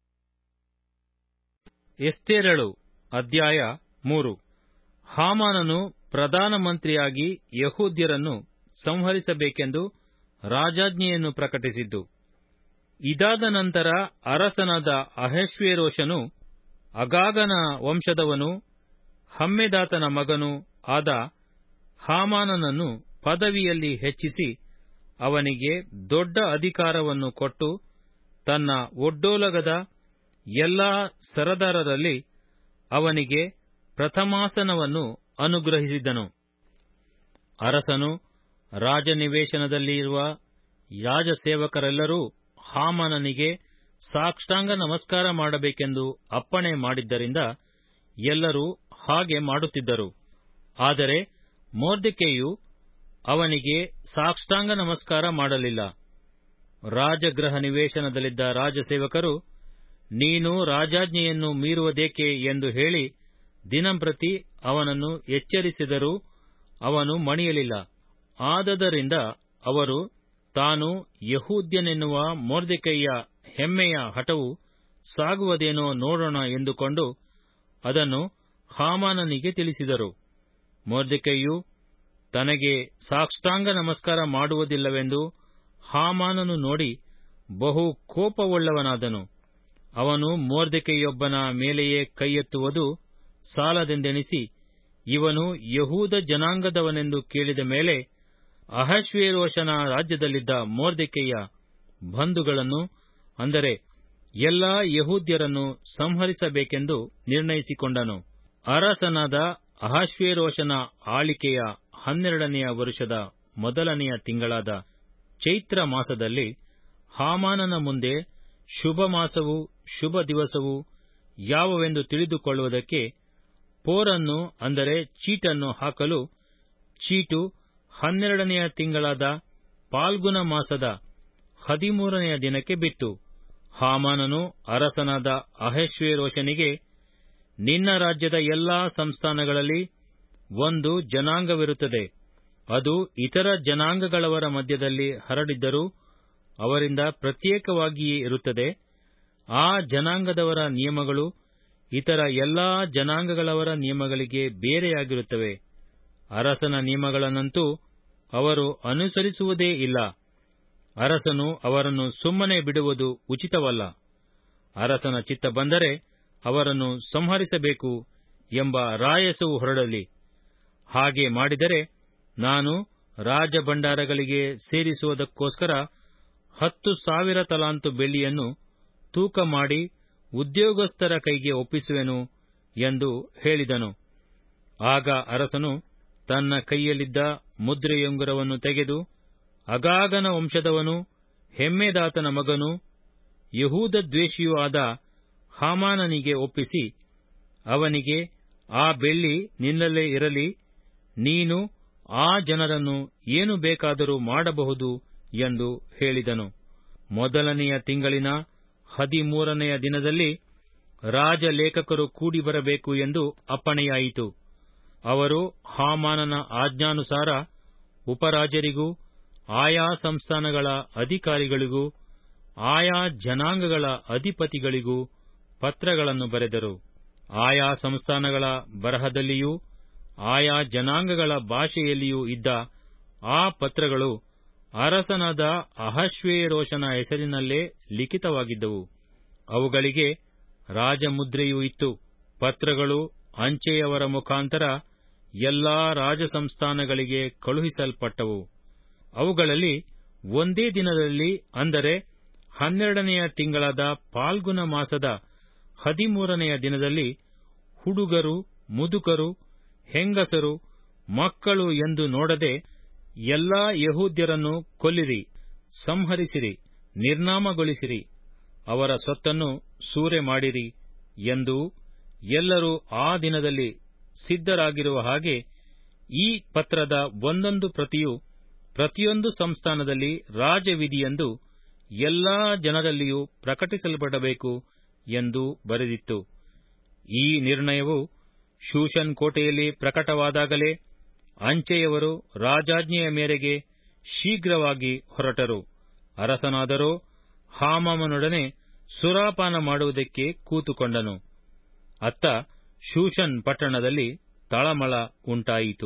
ಎಸ್ತೇರಳು ಅಧ್ಯಾಯ ಮೂರು ಹಾಮಾನನು ಪ್ರಧಾನಮಂತ್ರಿಯಾಗಿ ಯಹೂದ್ಯರನ್ನು ಸಂಹರಿಸಬೇಕೆಂದು ರಾಜಾಜ್ಞೆಯನ್ನು ಪ್ರಕಟಿಸಿದ್ದು ಇದಾದ ನಂತರ ಅರಸನಾದ ಅಹಶ್ವೇರೋಷನು ಅಗಾಗನ ವಂಶದವನು ಹಮ್ಮೆದಾತನ ಮಗನೂ ಆದ ಹಾಮಾನನನ್ನು ಪದವಿಯಲ್ಲಿ ಹೆಚ್ಚಿಸಿ ಅವನಿಗೆ ದೊಡ್ಡ ಅಧಿಕಾರವನ್ನು ಕೊಟ್ಟು ತನ್ನ ಒಡ್ಡೋಲಗದ ಎಲ್ಲಾ ಸರದಾರರಲ್ಲಿ ಅವನಿಗೆ ಪ್ರಥಮಾಸನವನ್ನು ಅನುಗ್ರಹಿಸಿದ್ದನು ಅರಸನು ರಾಜನಿವೇಶನದಲ್ಲಿರುವ ರಾಜಸೇವಕರೆಲ್ಲರೂ ಹಾಮಾನನಿಗೆ ಸಾಷ್ಟಾಂಗ ನಮಸ್ಕಾರ ಮಾಡಬೇಕೆಂದು ಅಪ್ಪಣೆ ಮಾಡಿದ್ದರಿಂದ ಎಲ್ಲರೂ ಹಾಗೆ ಮಾಡುತ್ತಿದ್ದರು ಆದರೆ ಮೋರ್ದೆಕೆಯು ಅವನಿಗೆ ಸಾಷ್ಟಾಂಗ ನಮಸ್ಕಾರ ಮಾಡಲಿಲ್ಲ ರಾಜಗೃಹ ನಿವೇಶನದಲ್ಲಿದ್ದ ರಾಜಸೇವಕರು ನೀನು ರಾಜಾಜ್ಞೆಯನ್ನು ಮೀರುವುದೇಕೆ ಎಂದು ಹೇಳಿ ದಿನಂಪ್ರತಿ ಅವನನ್ನು ಎಚ್ಚರಿಸಿದರೂ ಅವನು ಮಣಿಯಲಿಲ್ಲ ಆದದರಿಂದ ಅವರು ತಾನು ಯಹೂದ್ಯನೆನ್ನುವ ಮೋರ್ದೆಕೈಯ ಹೆಮ್ಮೆಯ ಹಠವು ಸಾಗುವುದೇನೋ ನೋಡೋಣ ಎಂದುಕೊಂಡು ಅದನ್ನು ಹಾಮಾನನಿಗೆ ತಿಳಿಸಿದರು ಮೋರ್ದೆಕೈಯು ತನಗೆ ಸಾಷ್ಟಾಂಗ ನಮಸ್ಕಾರ ಮಾಡುವುದಿಲ್ಲವೆಂದು ಹಾಮಾನನು ನೋಡಿ ಬಹು ಕೋಪವುಳ್ಳವನಾದನು ಅವನು ಮೋರ್ದೆಕೆಯೊಬ್ಬನ ಮೇಲೆಯೇ ಕೈಯೆತ್ತುವುದು ಸಾಲದೆಂದೆಣಿಸಿ ಇವನು ಯಹೂದ ಜನಾಂಗದವನೆಂದು ಕೇಳಿದ ಮೇಲೆ ಅಹಶ್ವೇರೋಷನ ರಾಜ್ಯದಲ್ಲಿದ್ದ ಮೋರ್ದೆಕೆಯ ಬಂಧುಗಳನ್ನು ಅಂದರೆ ಎಲ್ಲಾ ಯಹೂದ್ಯರನ್ನು ಸಂಹರಿಸಬೇಕೆಂದು ನಿರ್ಣಯಿಸಿಕೊಂಡನು ಅರಸನಾದ ಅಹಶ್ವೇರೋಷನ ಆಳಿಕೆಯ ಹನ್ನೆರಡನೆಯ ವರುಷದ ಮೊದಲನೆಯ ತಿಂಗಳಾದ ಚೈತ್ರ ಮಾಸದಲ್ಲಿ ಹಾಮಾನನ ಮುಂದೆ ಶುಭ ಮಾಸವೂ ಶುಭ ದಿವಸವೂ ಯಾವವೆಂದು ತಿಳಿದುಕೊಳ್ಳುವುದಕ್ಕೆ ಪೋರನ್ನು ಅಂದರೆ ಚೀಟನ್ನು ಹಾಕಲು ಚೀಟು ಹನ್ನೆರಡನೆಯ ತಿಂಗಳಾದ ಪಾಲ್ಗುಣ ಮಾಸದ ಹದಿಮೂರನೆಯ ದಿನಕ್ಕೆ ಬಿತ್ತು ಹಾಮಾನನು ಅರಸನಾದ ಅಹಶ್ವೇರೋಷನಿಗೆ ನಿನ್ನ ರಾಜ್ಯದ ಎಲ್ಲಾ ಸಂಸ್ಥಾನಗಳಲ್ಲಿ ಒಂದು ಜನಾಂಗವಿರುತ್ತದೆ ಅದು ಇತರ ಜನಾಂಗಗಳವರ ಮಧ್ಯದಲ್ಲಿ ಹರಡಿದ್ದರೂ ಅವರಿಂದ ಪ್ರತ್ಯೇಕವಾಗಿಯೇ ಇರುತ್ತದೆ ಆ ಜನಾಂಗದವರ ನಿಯಮಗಳು ಇತರ ಎಲ್ಲಾ ಜನಾಂಗಗಳವರ ನಿಯಮಗಳಿಗೆ ಬೇರೆಯಾಗಿರುತ್ತವೆ ಅರಸನ ನಿಯಮಗಳನ್ನಂತೂ ಅವರು ಅನುಸರಿಸುವುದೇ ಇಲ್ಲ ಅರಸನು ಅವರನ್ನು ಸುಮ್ಮನೆ ಬಿಡುವುದು ಉಚಿತವಲ್ಲ ಅರಸನ ಚಿತ್ತ ಬಂದರೆ ಅವರನ್ನು ಸಂಹರಿಸಬೇಕು ಎಂಬ ರಾಯಸವು ಹೊರಡಲಿ ಹಾಗೆ ಮಾಡಿದರೆ ನಾನು ರಾಜಭಂಡಾರಗಳಿಗೆ ಸೇರಿಸುವುದಕ್ಕೋಸ್ಕರ ಹತ್ತು ಸಾವಿರ ತಲಾಂತು ಬೆಳ್ಳಿಯನ್ನು ತೂಕ ಮಾಡಿ ಉದ್ಯೋಗಸ್ಥರ ಕೈಗೆ ಒಪ್ಪಿಸುವೆನು ಎಂದು ಹೇಳಿದನು ಆಗ ಅರಸನು ತನ್ನ ಕೈಯಲ್ಲಿದ್ದ ಮುದ್ರೆಯುಂಗುರವನ್ನು ತೆಗೆದು ಅಗಾಗನ ವಂಶದವನು ಹೆಮ್ಮೆದಾತನ ಮಗನು ಯಹೂದ ದ್ವೇಷಿಯೂ ಆದ ಹಾಮಾನನಿಗೆ ಒಪ್ಪಿಸಿ ಅವನಿಗೆ ಆ ಬೆಳ್ಳಿ ನಿನ್ನಲ್ಲೇ ಇರಲಿ ನೀನು ಆ ಜನರನ್ನು ಏನು ಬೇಕಾದರೂ ಮಾಡಬಹುದು ಎಂದು ಹೇಳಿದನು ಮೊದಲನೆಯ ತಿಂಗಳಿನ ಹದಿಮೂರನೆಯ ದಿನದಲ್ಲಿ ರಾಜಲೇಖಕರು ಕೂಡಿ ಬರಬೇಕು ಎಂದು ಅಪ್ಪಣೆಯಾಯಿತು ಅವರು ಹಾಮಾನನ ಆಜ್ಞಾನುಸಾರ ಉಪರಾಜರಿಗೂ ಆಯಾ ಸಂಸ್ಥಾನಗಳ ಅಧಿಕಾರಿಗಳಿಗೂ ಆಯಾ ಜನಾಂಗಗಳ ಅಧಿಪತಿಗಳಿಗೂ ಪತ್ರಗಳನ್ನು ಬರೆದರು ಆಯಾ ಸಂಸ್ಥಾನಗಳ ಬರಹದಲ್ಲಿಯೂ ಆಯಾ ಜನಾಂಗಗಳ ಭಾಷೆಯಲ್ಲಿಯೂ ಇದ್ದ ಆ ಪತ್ರಗಳು ಅರಸನಾದ ಅಹಶ್ವೇರೋಷನ ಹೆಸರಿನಲ್ಲೇ ಲಿಖಿತವಾಗಿದ್ದವು ಅವುಗಳಿಗೆ ರಾಜಮುದ್ರೆಯೂ ಇತ್ತು ಪತ್ರಗಳು ಅಂಚೆಯವರ ಮುಖಾಂತರ ಎಲ್ಲಾ ರಾಜಸಂಸ್ಥಾನಗಳಿಗೆ ಕಳುಹಿಸಲ್ಪಟ್ಟವು ಅವುಗಳಲ್ಲಿ ಒಂದೇ ದಿನದಲ್ಲಿ ಅಂದರೆ ಹನ್ನೆರಡನೆಯ ತಿಂಗಳಾದ ಪಾಲ್ಗುಣ ಮಾಸದ ಹದಿಮೂರನೆಯ ದಿನದಲ್ಲಿ ಹುಡುಗರು ಮುದುಕರು ಹೆಂಗಸರು ಮಕ್ಕಳು ಎಂದು ನೋಡದೆ ಎಲ್ಲಾ ಯಹೂದ್ಯರನ್ನು ಕೊಲ್ಲಿರಿ ಸಂಹರಿಸಿರಿ ನಿರ್ನಾಮಗೊಳಿಸಿರಿ ಅವರ ಸೊತ್ತನ್ನು ಸೂರೆ ಮಾಡಿರಿ ಎಂದು ಎಲ್ಲರೂ ಆ ದಿನದಲ್ಲಿ ಸಿದ್ಧರಾಗಿರುವ ಹಾಗೆ ಈ ಪತ್ರದ ಒಂದೊಂದು ಪ್ರತಿಯು ಪ್ರತಿಯೊಂದು ಸಂಸ್ಥಾನದಲ್ಲಿ ರಾಜವಿಧಿಯೆಂದು ಎಲ್ಲಾ ಜನರಲ್ಲಿಯೂ ಪ್ರಕಟಿಸಲ್ಪಡಬೇಕು ಎಂದು ಬರೆದಿತ್ತು ಈ ನಿರ್ಣಯವು ಶೂಷನ್ ಕೋಟೆಯಲ್ಲಿ ಪ್ರಕಟವಾದಾಗಲೇ ಅಂಚೆಯವರು ರಾಜಾಜ್ಞೆಯ ಮೇರೆಗೆ ಶೀಘ್ರವಾಗಿ ಹೊರಟರು ಅರಸನಾದರೋ ಹಾಮಾಮನೊಡನೆ ಸುರಾಪಾನ ಮಾಡುವುದಕ್ಕೆ ಕೂತುಕೊಂಡನು ಅತ್ತ ಶೂಷನ್ ಪಟ್ಟಣದಲ್ಲಿ ತಳಮಳ ಉಂಟಾಯಿತು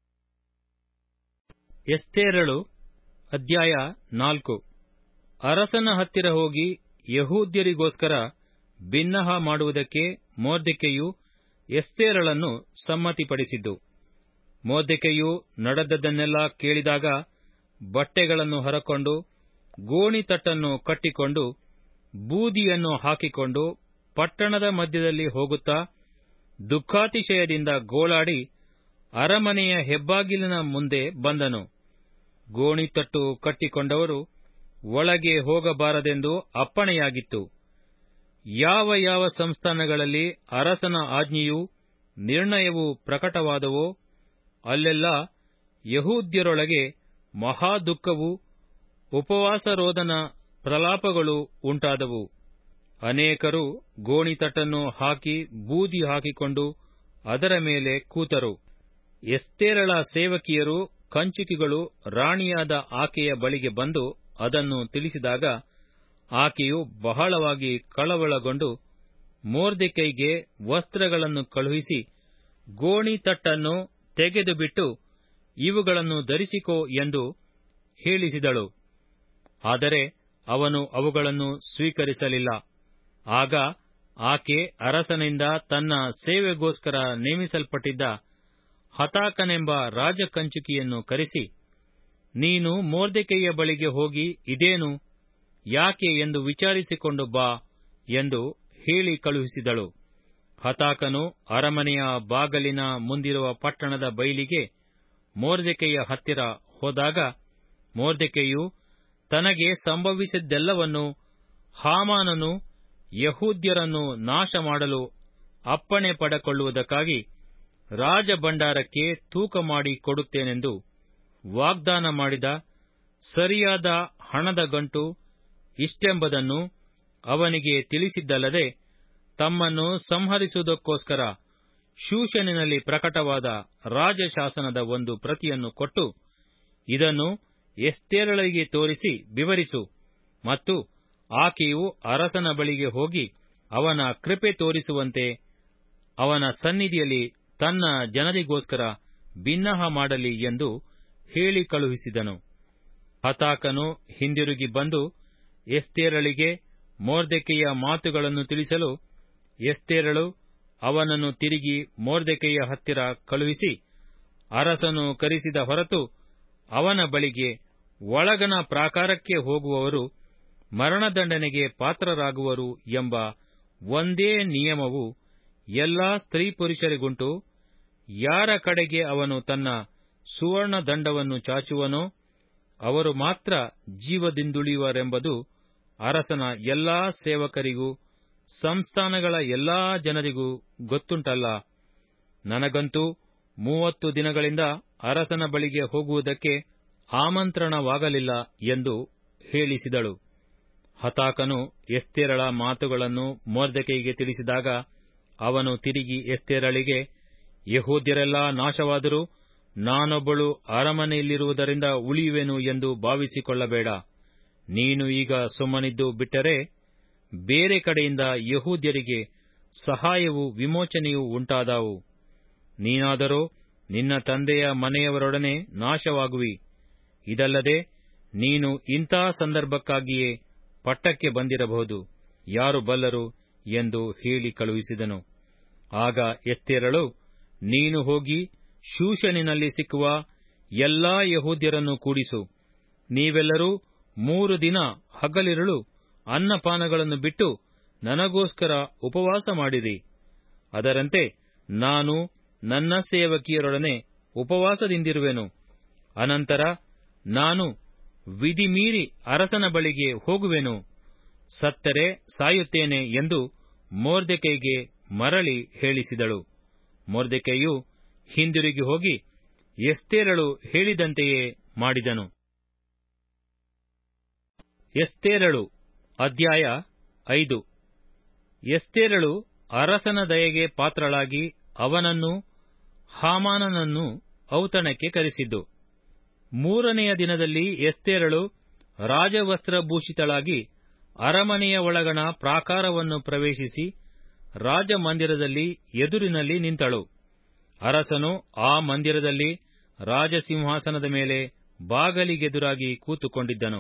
ಎಸ್ತೇರಳು ಅಧ್ಯಾಯ ನಾಲ್ಕು ಅರಸನ ಹತ್ತಿರ ಹೋಗಿ ಯಹೂದ್ಯರಿಗೋಸ್ಕರ ಬಿನ್ನಹ ಮಾಡುವುದಕ್ಕೆ ಮೋರ್ದೆಕೆಯು ಎಸ್ತೇರಳನ್ನು ಸಮ್ಮತಿಪಡಿಸಿದ್ದು ಮೋರ್ದೆಕೆಯು ನಡೆದದ್ದನ್ನೆಲ್ಲ ಕೇಳಿದಾಗ ಬಟ್ಟೆಗಳನ್ನು ಹೊರಕೊಂಡು ಗೋಣಿತಟ್ಟನ್ನು ಕಟ್ಟಿಕೊಂಡು ಬೂದಿಯನ್ನು ಹಾಕಿಕೊಂಡು ಪಟ್ಟಣದ ಮಧ್ಯದಲ್ಲಿ ಹೋಗುತ್ತಾ ದುಃಖಾತಿಶಯದಿಂದ ಗೋಳಾಡಿ ಅರಮನೆಯ ಹೆಬ್ಬಾಗಿಲಿನ ಮುಂದೆ ಬಂದನು ಗೋಣಿತಟ್ಟು ಕಟ್ಟಿಕೊಂಡವರು ಒಳಗೆ ಹೋಗಬಾರದೆಂದು ಅಪ್ಪಣೆಯಾಗಿತ್ತು ಯಾವ ಯಾವ ಸಂಸ್ಥಾನಗಳಲ್ಲಿ ಅರಸನ ಆಜ್ಞೆಯೂ ನಿರ್ಣಯವೂ ಪ್ರಕಟವಾದವೋ ಅಲ್ಲೆಲ್ಲ ಯಹೂದ್ಯರೊಳಗೆ ಮಹಾದುಃಖವೂ ಉಪವಾಸರೋಧನ ಪ್ರಲಾಪಗಳು ಉಂಟಾದವು ಅನೇಕರು ಗೋಣಿತಟ್ಟನ್ನು ಹಾಕಿ ಬೂದಿ ಹಾಕಿಕೊಂಡು ಅದರ ಮೇಲೆ ಕೂತರು ಎಸ್ತೇರಳ ಸೇವಕಿಯರು ಕಂಚುಕಿಗಳು ರಾಣಿಯಾದ ಆಕೆಯ ಬಳಿಗೆ ಬಂದು ಅದನ್ನು ತಿಳಿಸಿದಾಗ ಆಕೆಯು ಬಹಳವಾಗಿ ಕಳವಳಗೊಂಡು ಮೋರ್ದೆಕೈಗೆ ವಸ್ತ್ರಗಳನ್ನು ಕಳುಹಿಸಿ ಗೋಣಿತಟ್ಟನ್ನು ತೆಗೆದುಬಿಟ್ಟು ಇವುಗಳನ್ನು ಧರಿಸಿಕೋ ಎಂದು ಹೇಳಿಸಿದಳು ಆದರೆ ಅವನು ಅವುಗಳನ್ನು ಸ್ವೀಕರಿಸಲಿಲ್ಲ ಆಗ ಆಕೆ ಅರಸನಿಂದ ತನ್ನ ಸೇವೆಗೋಸ್ಕರ ನೇಮಿಸಲ್ಪಟ್ಟಿದ್ದ ಹತಾಕನೆಂಬ ರಾಜಕಂಚುಕಿಯನ್ನು ಕರೆಸಿ ನೀನು ಮೋರ್ದೆಕೆಯ ಬಳಿಗೆ ಹೋಗಿ ಇದೇನು ಯಾಕೆ ಎಂದು ವಿಚಾರಿಸಿಕೊಂಡು ಬಾ ಎಂದು ಹೇಳಿ ಕಳುಹಿಸಿದಳು ಹತಾಕನು ಅರಮನೆಯ ಬಾಗಲಿನ ಮುಂದಿರುವ ಪಟ್ಟಣದ ಬೈಲಿಗೆ ಮೋರ್ದೆಕೆಯ ಹತ್ತಿರ ಹೋದಾಗ ಮೋರ್ದೆಕೆಯು ತನಗೆ ಸಂಭವಿಸಿದ್ದೆಲ್ಲವನ್ನು ಹಾಮಾನನು ಯಹೂದ್ಯರನ್ನು ನಾಶ ಮಾಡಲು ಅಪ್ಪಣೆ ಪಡೆಕೊಳ್ಳುವುದಕ್ಕಾಗಿ ರಾಜಭಂಡಾರಕ್ಕೆ ತೂಕ ಮಾಡಿ ಕೊಡುತ್ತೇನೆಂದು ವಾಗ್ದಾನ ಮಾಡಿದ ಸರಿಯಾದ ಹಣದ ಗಂಟು ಇಷ್ಟೆಂಬುದನ್ನು ಅವನಿಗೆ ತಿಳಿಸಿದ್ದಲ್ಲದೆ ತಮ್ಮನ್ನು ಸಂಹರಿಸುವುದಕ್ಕೋಸ್ಕರ ಶೂಷನಿನಲ್ಲಿ ಪ್ರಕಟವಾದ ರಾಜಶಾಸನದ ಒಂದು ಪ್ರತಿಯನ್ನು ಕೊಟ್ಟು ಇದನ್ನು ಎಸ್ತೇರಳಿಗೆ ತೋರಿಸಿ ವಿವರಿಸು ಮತ್ತು ಆಕೆಯು ಅರಸನ ಬಳಿಗೆ ಹೋಗಿ ಅವನ ಕೃಪೆ ತೋರಿಸುವಂತೆ ಅವನ ಸನ್ನಿಧಿಯಲ್ಲಿ ತನ್ನ ಜನರಿಗೋಸ್ಕರ ಬಿನ್ನಹ ಮಾಡಲಿ ಎಂದು ಹೇಳಿ ಕಳುಹಿಸಿದನು ಹತಾಕನು ಹಿಂದಿರುಗಿ ಬಂದು ಎಸ್ತೇರಳಿಗೆ ಮೋರ್ದೆಕೆಯ ಮಾತುಗಳನ್ನು ತಿಳಿಸಲು ಎಸ್ತೇರಳು ಅವನನ್ನು ತಿರುಗಿ ಮೋರ್ದೆಕೆಯ ಹತ್ತಿರ ಕಳುಹಿಸಿ ಅರಸನು ಕರೆಸಿದ ಹೊರತು ಅವನ ಬಳಿಗೆ ಒಳಗಣ ಪ್ರಾಕಾರಕ್ಕೆ ಹೋಗುವವರು ಮರಣದಂಡನೆಗೆ ಪಾತ್ರರಾಗುವರು ಎಂಬ ಒಂದೇ ನಿಯಮವು ಎಲ್ಲಾ ಸ್ತ್ರೀ ಪುರುಷರಿಗುಂಟು ಯಾರ ಕಡೆಗೆ ಅವನು ತನ್ನ ಸುವರ್ಣ ದಂಡವನ್ನು ಚಾಚುವನೋ ಅವರು ಮಾತ್ರ ಜೀವದಿಂದುಳಿಯುವರೆಂಬುದು ಅರಸನ ಎಲ್ಲಾ ಸೇವಕರಿಗೂ ಸಂಸ್ಥಾನಗಳ ಎಲ್ಲಾ ಜನರಿಗೂ ಗೊತ್ತುಂಟಲ್ಲ ನನಗಂತೂ ಮೂವತ್ತು ದಿನಗಳಿಂದ ಅರಸನ ಬಳಿಗೆ ಹೋಗುವುದಕ್ಕೆ ಆಮಂತ್ರಣವಾಗಲಿಲ್ಲ ಎಂದು ಹೇಳಿಸಿದಳು ಹತಾಕನು ಎಸ್ತೇರಳ ಮಾತುಗಳನ್ನು ಮೊರ್ದೆಕೈಗೆ ತಿಳಿಸಿದಾಗ ಅವನು ತಿರುಗಿ ಎಸ್ತೇರಳಿಗೆ ಯಹೂದ್ಯರೆಲ್ಲ ನಾಶವಾದರೂ ನಾನೊಬ್ಬಳು ಅರಮನೆಯಲ್ಲಿರುವುದರಿಂದ ಉಳಿಯುವೆನು ಎಂದು ಭಾವಿಸಿಕೊಳ್ಳಬೇಡ ನೀನು ಈಗ ಸುಮ್ಮನಿದ್ದು ಬಿಟ್ಟರೆ ಬೇರೆ ಕಡೆಯಿಂದ ಯಹೂದ್ಯರಿಗೆ ಸಹಾಯವೂ ವಿಮೋಚನೆಯೂ ಉಂಟಾದಾವು ನೀನಾದರೋ ನಿನ್ನ ತಂದೆಯ ಮನೆಯವರೊಡನೆ ನಾಶವಾಗುವಿ ಇದಲ್ಲದೆ ನೀನು ಇಂಥ ಸಂದರ್ಭಕ್ಕಾಗಿಯೇ ಪಟ್ಟಕ್ಕೆ ಬಂದಿರಬಹುದು ಯಾರು ಬಲ್ಲರು ಎಂದು ಹೇಳಿ ಕಳುಹಿಸಿದನು ಆಗ ಎಸ್ತೇರಳು ನೀನು ಹೋಗಿ ಶೂಷನಿನಲ್ಲಿ ಸಿಕ್ಕುವ ಎಲ್ಲಾ ಯಹೂದ್ಯರನ್ನು ಕೂಡಿಸು ನೀವೆಲ್ಲರೂ ಮೂರು ದಿನ ಹಗಲಿರುಳು ಅನ್ನಪಾನಗಳನ್ನು ಬಿಟ್ಟು ನನಗೋಸ್ಕರ ಉಪವಾಸ ಮಾಡಿರಿ ಅದರಂತೆ ನಾನು ನನ್ನ ಸೇವಕಿಯರೊಡನೆ ಉಪವಾಸದಿಂದಿರುವೆನು ಅನಂತರ ನಾನು ವಿಧಿಮೀರಿ ಅರಸನ ಬಳಿಗೆ ಹೋಗುವೆನು ಸತ್ತರೆ ಸಾಯುತ್ತೇನೆ ಎಂದು ಮೋರ್ದೆಕೈಗೆ ಮರಳಿ ಹೇಳಿಸಿದಳು ಮೋರ್ದೆಕೈಯು ಹಿಂದಿರುಗಿ ಹೋಗಿ ಎಸ್ತೇರಳು ಹೇಳಿದಂತೆಯೇ ಮಾಡಿದನು ಎಸ್ತೇರಳು ಅಧ್ಯಾಯ ಐದು ಎಸ್ತೇರಳು ಅರಸನ ದಯೆಗೆ ಪಾತ್ರಳಾಗಿ ಅವನನ್ನು ಹಾಮಾನನನ್ನು ಔತಣಕ್ಕೆ ಕರೆಸಿದ್ದು ಮೂರನೆಯ ದಿನದಲ್ಲಿ ಎಸ್ತೇರಳು ರಾಜವಸ್ತ್ರಭೂಷಿತಳಾಗಿ ಅರಮನೆಯ ಒಳಗಣ ಪ್ರಾಕಾರವನ್ನು ಪ್ರವೇಶಿಸಿ ರಾಜಮಂದಿರದಲ್ಲಿ ಎದುರಿನಲ್ಲಿ ನಿಂತಳು ಅರಸನು ಆ ಮಂದಿರದಲ್ಲಿ ರಾಜಸಿಂಹಾಸನದ ಮೇಲೆ ಬಾಗಲಿಗೆದುರಾಗಿ ಕೂತುಕೊಂಡಿದ್ದನು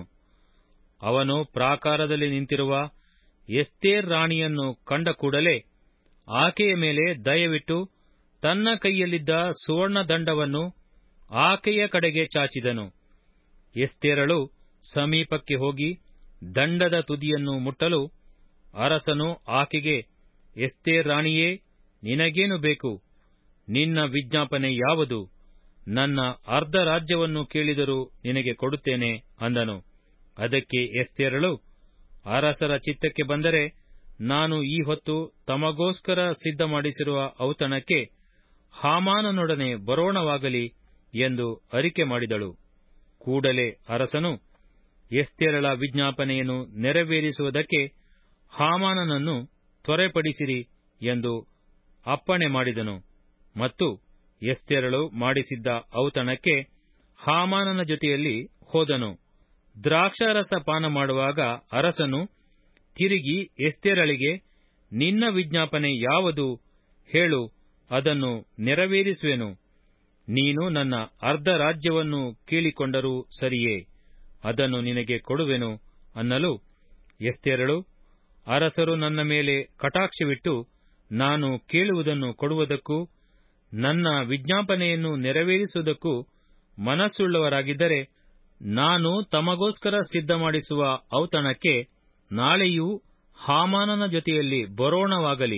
ಅವನು ಪ್ರಾಕಾರದಲ್ಲಿ ನಿಂತಿರುವ ಎಸ್ತೇರ್ ರಾಣಿಯನ್ನು ಕಂಡ ಕೂಡಲೇ ಆಕೆಯ ಮೇಲೆ ದಯವಿಟ್ಟು ತನ್ನ ಕೈಯಲ್ಲಿದ್ದ ಸುವರ್ಣ ದಂಡವನ್ನು ಆಕೆಯ ಕಡೆಗೆ ಚಾಚಿದನು ಎಸ್ತೇರಳು ಸಮೀಪಕ್ಕೆ ಹೋಗಿ ದಂಡದ ತುದಿಯನ್ನು ಮುಟ್ಟಲು ಅರಸನು ಆಕೆಗೆ ಎಸ್ತೇರ್ ರಾಣಿಯೇ ನಿನಗೇನು ಬೇಕು ನಿನ್ನ ವಿಜ್ಞಾಪನೆ ಯಾವುದು ನನ್ನ ಅರ್ಧ ರಾಜ್ಯವನ್ನು ಕೇಳಿದರೂ ನಿನಗೆ ಕೊಡುತ್ತೇನೆ ಅಂದನು ಅದಕ್ಕೆ ಎಸ್ತೇರಳು ಅರಸರ ಚಿತ್ತಕ್ಕೆ ಬಂದರೆ ನಾನು ಈ ಹೊತ್ತು ತಮಗೋಸ್ಕರ ಸಿದ್ಧ ಮಾಡಿಸಿರುವ ಔತಣಕ್ಕೆ ಹಾಮಾನನೊಡನೆ ಬರೋಣವಾಗಲಿ ಎಂದು ಅರಿಕೆ ಮಾಡಿದಳು ಕೂಡಲೇ ಅರಸನು ಎಸ್ತೇರಳ ವಿಜ್ಞಾಪನೆಯನ್ನು ನೆರವೇರಿಸುವುದಕ್ಕೆ ಹಾಮಾನನನ್ನು ತ್ವರೆಪಡಿಸಿರಿ ಎಂದು ಅಪ್ಪಣೆ ಮಾಡಿದನು ಮತ್ತು ಎಸ್ತೇರಳು ಮಾಡಿಸಿದ್ದ ಔತಣಕ್ಕೆ ಹಾಮಾನನ ಜೊತೆಯಲ್ಲಿ ಹೋದನು ದ್ರಾಕ್ಷಾರಸ ಪಾನ ಮಾಡುವಾಗ ಅರಸನು ತಿರುಗಿ ಎಸ್ತೇರಳಿಗೆ ನಿನ್ನ ವಿಜ್ಞಾಪನೆ ಯಾವುದು ಹೇಳು ಅದನ್ನು ನೆರವೇರಿಸುವೆನು ನೀನು ನನ್ನ ಅರ್ಧ ರಾಜ್ಯವನ್ನು ಕೇಳಿಕೊಂಡರೂ ಸರಿಯೇ ಅದನ್ನು ನಿನಗೆ ಕೊಡುವೆನು ಅನ್ನಲು ಎಸ್ತೇರಳು ಅರಸರು ನನ್ನ ಮೇಲೆ ಕಟಾಕ್ಷವಿಟ್ಟು ನಾನು ಕೇಳುವುದನ್ನು ಕೊಡುವುದಕ್ಕೂ ನನ್ನ ವಿಜ್ಞಾಪನೆಯನ್ನು ನೆರವೇರಿಸುವುದಕ್ಕೂ ಮನಸ್ಸುಳ್ಳವರಾಗಿದ್ದರೆ ನಾನು ತಮಗೋಸ್ಕರ ಸಿದ್ಧ ಮಾಡಿಸುವ ಔತಣಕ್ಕೆ ನಾಳೆಯೂ ಹಾಮಾನನ ಜೊತೆಯಲ್ಲಿ ಬರೋಣವಾಗಲಿ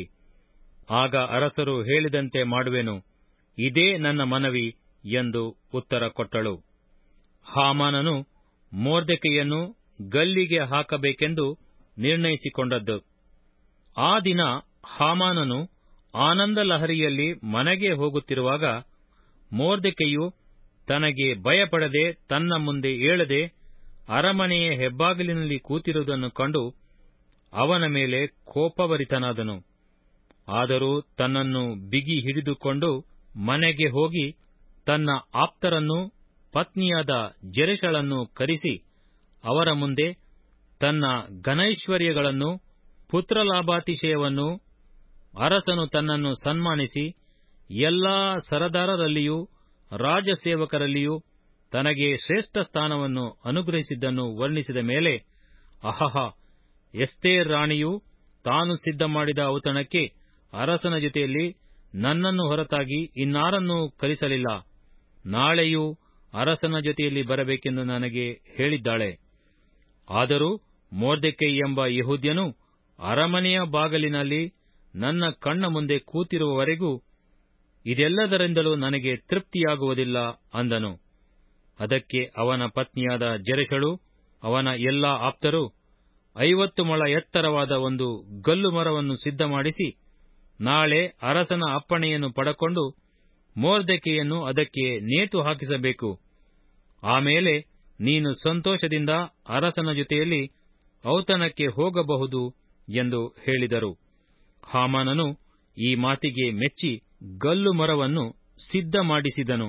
ಆಗ ಅರಸರು ಹೇಳಿದಂತೆ ಮಾಡುವೆನು ಇದೇ ನನ್ನ ಮನವಿ ಎಂದು ಉತ್ತರ ಕೊಟ್ಟಳು ಹಾಮಾನನು ಮೋರ್ದೆಕೆಯನ್ನು ಗಲ್ಲಿಗೆ ಹಾಕಬೇಕೆಂದು ನಿರ್ಣಯಿಸಿಕೊಂಡದ್ದು ಆ ದಿನ ಹಾಮಾನನು ಆನಂದ ಲಹರಿಯಲ್ಲಿ ಮನೆಗೆ ಹೋಗುತ್ತಿರುವಾಗ ಮೋರ್ದೆಕೆಯು ತನಗೆ ಭಯಪಡದೆ ತನ್ನ ಮುಂದೆ ಏಳದೆ ಅರಮನೆಯ ಹೆಬ್ಬಾಗಿಲಿನಲ್ಲಿ ಕೂತಿರುವುದನ್ನು ಕಂಡು ಅವನ ಮೇಲೆ ಕೋಪಭರಿತನಾದನು ಆದರೂ ತನ್ನನ್ನು ಬಿಗಿ ಹಿಡಿದುಕೊಂಡು ಮನೆಗೆ ಹೋಗಿ ತನ್ನ ಆಪ್ತರನ್ನೂ ಪತ್ನಿಯಾದ ಜೆರೆಷಳನ್ನು ಕರೆಸಿ ಅವರ ಮುಂದೆ ತನ್ನ ಘನೈಶ್ವರ್ಯಗಳನ್ನು ಪುತ್ರಲಾಭಾತಿಶಯವನ್ನೂ ಅರಸನು ತನ್ನನ್ನು ಸನ್ಮಾನಿಸಿ ಎಲ್ಲಾ ಸರದಾರರಲ್ಲಿಯೂ ರಾಜಸೇವಕರಲ್ಲಿಯೂ ತನಗೆ ಶ್ರೇಷ್ಠ ಸ್ಥಾನವನ್ನು ಅನುಗ್ರಹಿಸಿದ್ದನ್ನು ವರ್ಣಿಸಿದ ಮೇಲೆ ಅಹಹ ಎಸ್ತೇರ್ ರಾಣಿಯು ತಾನು ಸಿದ್ಧ ಮಾಡಿದ ಔತಣಕ್ಕೆ ಅರಸನ ಜೊತೆಯಲ್ಲಿ ನನ್ನನ್ನು ಹೊರತಾಗಿ ಇನ್ನಾರನ್ನೂ ಕರೆಸಲಿಲ್ಲ ನಾಳೆಯೂ ಅರಸನ ಜೊತೆಯಲ್ಲಿ ಬರಬೇಕೆಂದು ನನಗೆ ಹೇಳಿದ್ದಾಳೆ ಆದರೂ ಮೋರ್ದೆಕೈ ಎಂಬ ಯಹೂದ್ಯನು ಅರಮನೆಯ ಬಾಗಲಿನಲ್ಲಿ ನನ್ನ ಕಣ್ಣ ಮುಂದೆ ಕೂತಿರುವವರೆಗೂ ಇದೆಲ್ಲದರಿಂದಲೂ ನನಗೆ ತೃಪ್ತಿಯಾಗುವುದಿಲ್ಲ ಅಂದನು ಅದಕ್ಕೆ ಅವನ ಪತ್ನಿಯಾದ ಜೆರೆಷಳು ಅವನ ಎಲ್ಲಾ ಆಪ್ತರು ಐವತ್ತು ಮೊಳ ಎತ್ತರವಾದ ಒಂದು ಗಲ್ಲು ಮರವನ್ನು ಸಿದ್ಧಮಾಡಿಸಿ ನಾಳೆ ಅರಸನ ಅಪ್ಪಣೆಯನ್ನು ಪಡಕೊಂಡು ಮೋರ್ದೆಕೆಯನ್ನು ಅದಕ್ಕೆ ನೇತು ಹಾಕಿಸಬೇಕು ಆಮೇಲೆ ನೀನು ಸಂತೋಷದಿಂದ ಅರಸನ ಜೊತೆಯಲ್ಲಿ ಔತಣಕ್ಕೆ ಹೋಗಬಹುದು ಎಂದು ಹೇಳಿದರು ಹಾಮಾನನು ಈ ಮಾತಿಗೆ ಮೆಚ್ಚಿ ಗಲ್ಲು ಮರವನ್ನು ಸಿದ್ಧ ಮಾಡಿಸಿದನು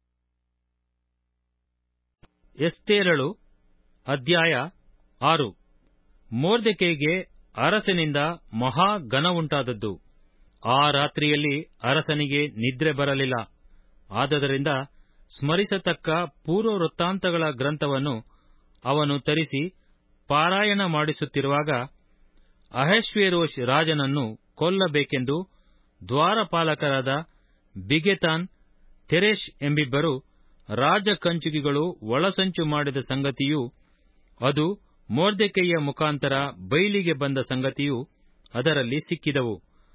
ಎಸ್ತೇರಳು ಅಧ್ಯಾಯ ಆರು ಮೋರ್ದೆಕೆಗೆ ಅರಸನಿಂದ ಮಹಾ ಘನವುಂಟಾದದ್ದು ಆ ರಾತ್ರಿಯಲ್ಲಿ ಅರಸನಿಗೆ ನಿದ್ರೆ ಬರಲಿಲ್ಲ ಆದದರಿಂದ ಸ್ಮರಿಸತಕ್ಕ ಪೂರ್ವ ವೃತ್ತಾಂತಗಳ ಗ್ರಂಥವನ್ನು ಅವನು ತರಿಸಿ ಪಾರಾಯಣ ಮಾಡಿಸುತ್ತಿರುವಾಗ ಅಹಶ್ವೇರೋಷ್ ರಾಜನನ್ನು ಕೊಲ್ಲಬೇಕೆಂದು ದ್ವಾರಪಾಲಕರಾದ ಬಿಗೆತಾನ್ ತೆರೆಷ್ ಎಂಬಿಬ್ಬರು ರಾಜಕಂಚುಕಿಗಳು ಒಳಸಂಚು ಮಾಡಿದ ಸಂಗತಿಯೂ ಅದು ಮೋರ್ದೆಕೈಯ ಮುಖಾಂತರ ಬೈಲಿಗೆ ಬಂದ ಸಂಗತಿಯೂ ಅದರಲ್ಲಿ ಸಿಕ್ಕಿದವು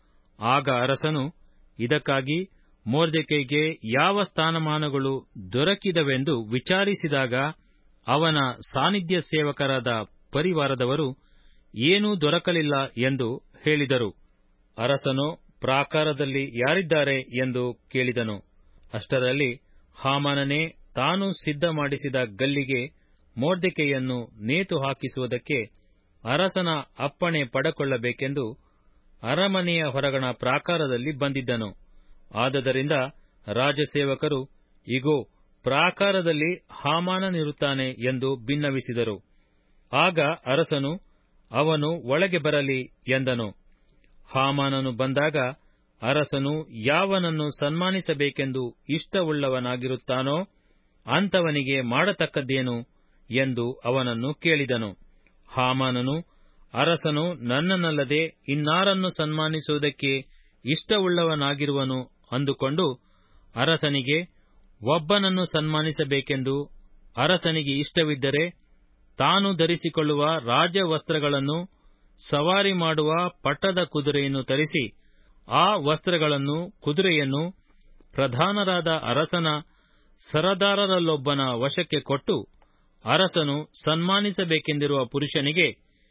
ಆಗ ಅರಸನು ಇದಕ್ಕಾಗಿ ಮೋರ್ದೆಕೈಗೆ ಯಾವ ಸ್ಥಾನಮಾನಗಳು ದೊರಕಿದವೆಂದು ವಿಚಾರಿಸಿದಾಗ ಅವನ ಸಾನ್ನಿಧ್ಯ ಸೇವಕರಾದ ಪರಿವಾರದವರು ಏನೂ ದೊರಕಲಿಲ್ಲ ಎಂದು ಹೇಳಿದರು ಅರಸನು ಪ್ರಾಕಾರದಲ್ಲಿ ಯಾರಿದ್ದಾರೆ ಎಂದು ಕೇಳಿದನು ಅಷ್ಟರಲ್ಲಿ ಹಾಮಾನನೇ ತಾನು ಸಿದ್ಧ ಮಾಡಿಸಿದ ಗಲ್ಲಿಗೆ ಮೋರ್ದೆಕೆಯನ್ನು ನೇತು ಹಾಕಿಸುವುದಕ್ಕೆ ಅರಸನ ಅಪ್ಪಣೆ ಪಡಕೊಳ್ಳಬೇಕೆಂದು ಅರಮನೆಯ ಹೊರಗಣ ಪ್ರಾಕಾರದಲ್ಲಿ ಬಂದಿದ್ದನು ಆದದರಿಂದ ರಾಜಸೇವಕರು ಇಗೋ ಪ್ರಾಕಾರದಲ್ಲಿ ಹಾಮಾನನಿರುತ್ತಾನೆ ಎಂದು ಬಿನ್ನವಿಸಿದರು ಆಗ ಅರಸನು ಅವನು ಒಳಗೆ ಬರಲಿ ಎಂದನು ಹಾಮಾನನು ಬಂದಾಗ ಅರಸನು ಯಾವನನ್ನು ಸನ್ಮಾನಿಸಬೇಕೆಂದು ಇಷ್ಟವುಳ್ಳವನಾಗಿರುತ್ತಾನೋ ಅಂಥವನಿಗೆ ಮಾಡತಕ್ಕದ್ದೇನು ಎಂದು ಅವನನ್ನು ಕೇಳಿದನು ಹಾಮಾನನು ಅರಸನು ನನ್ನನ್ನಲ್ಲದೆ ಇನ್ನಾರನ್ನು ಸನ್ಮಾನಿಸುವುದಕ್ಕೆ ಇಷ್ಟವುಳ್ಳವನಾಗಿರುವನು ಅಂದುಕೊಂಡು ಅರಸನಿಗೆ ಒಬ್ಬನನ್ನು ಸನ್ಮಾನಿಸಬೇಕೆಂದು ಅರಸನಿಗೆ ಇಷ್ಟವಿದ್ದರೆ ತಾನು ಧರಿಸಿಕೊಳ್ಳುವ ರಾಜವಸ್ತ್ರಗಳನ್ನು ಸವಾರಿ ಮಾಡುವ ಪಟ್ಟದ ಕುದುರೆಯನ್ನು ತರಿಸಿ ಆ ವಸ್ತ್ರಗಳನ್ನು ಕುದುರೆಯನ್ನು ಪ್ರಧಾನರಾದ ಅರಸನ ಸರದಾರರಲ್ಲೊಬ್ಬನ ವಶಕ್ಕೆ ಕೊಟ್ಟು ಅರಸನು ಸನ್ಮಾನಿಸಬೇಕೆಂದಿರುವ ಪುರುಷನಿಗೆ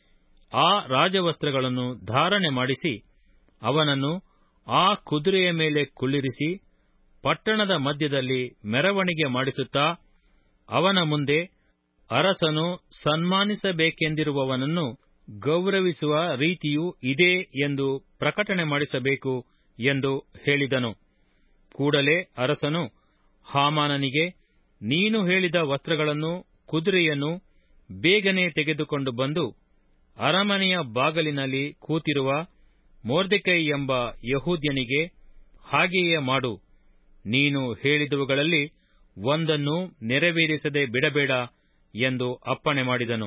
ಆ ರಾಜವಸ್ತ್ರಗಳನ್ನು ಧಾರಣೆ ಮಾಡಿಸಿ ಅವನನ್ನು ಆ ಕುದುರೆಯ ಮೇಲೆ ಕುಳ್ಳಿರಿಸಿ ಪಟ್ಟಣದ ಮಧ್ಯದಲ್ಲಿ ಮೆರವಣಿಗೆ ಮಾಡಿಸುತ್ತಾ ಅವನ ಮುಂದೆ ಅರಸನು ಸನ್ಮಾನಿಸಬೇಕೆಂದಿರುವವನನ್ನು ಗೌರವಿಸುವ ರೀತಿಯು ಇದೇ ಎಂದು ಪ್ರಕಟಣೆ ಮಾಡಿಸಬೇಕು ಎಂದು ಹೇಳಿದನು ಕೂಡಲೇ ಅರಸನು ಹಾಮಾನನಿಗೆ ನೀನು ಹೇಳಿದ ವಸ್ತ್ರಗಳನ್ನು ಕುದುರೆಯನ್ನು ಬೇಗನೆ ತೆಗೆದುಕೊಂಡು ಬಂದು ಅರಮನೆಯ ಬಾಗಲಿನಲ್ಲಿ ಕೂತಿರುವ ಮೋರ್ದೆಕೈ ಎಂಬ ಯಹೂದ್ಯನಿಗೆ ಹಾಗೆಯೇ ಮಾಡು ನೀನು ಹೇಳಿದವುಗಳಲ್ಲಿ ಒಂದನ್ನು ನೆರವೇರಿಸದೆ ಬಿಡಬೇಡ ಎಂದು ಅಪ್ಪಣೆ ಮಾಡಿದನು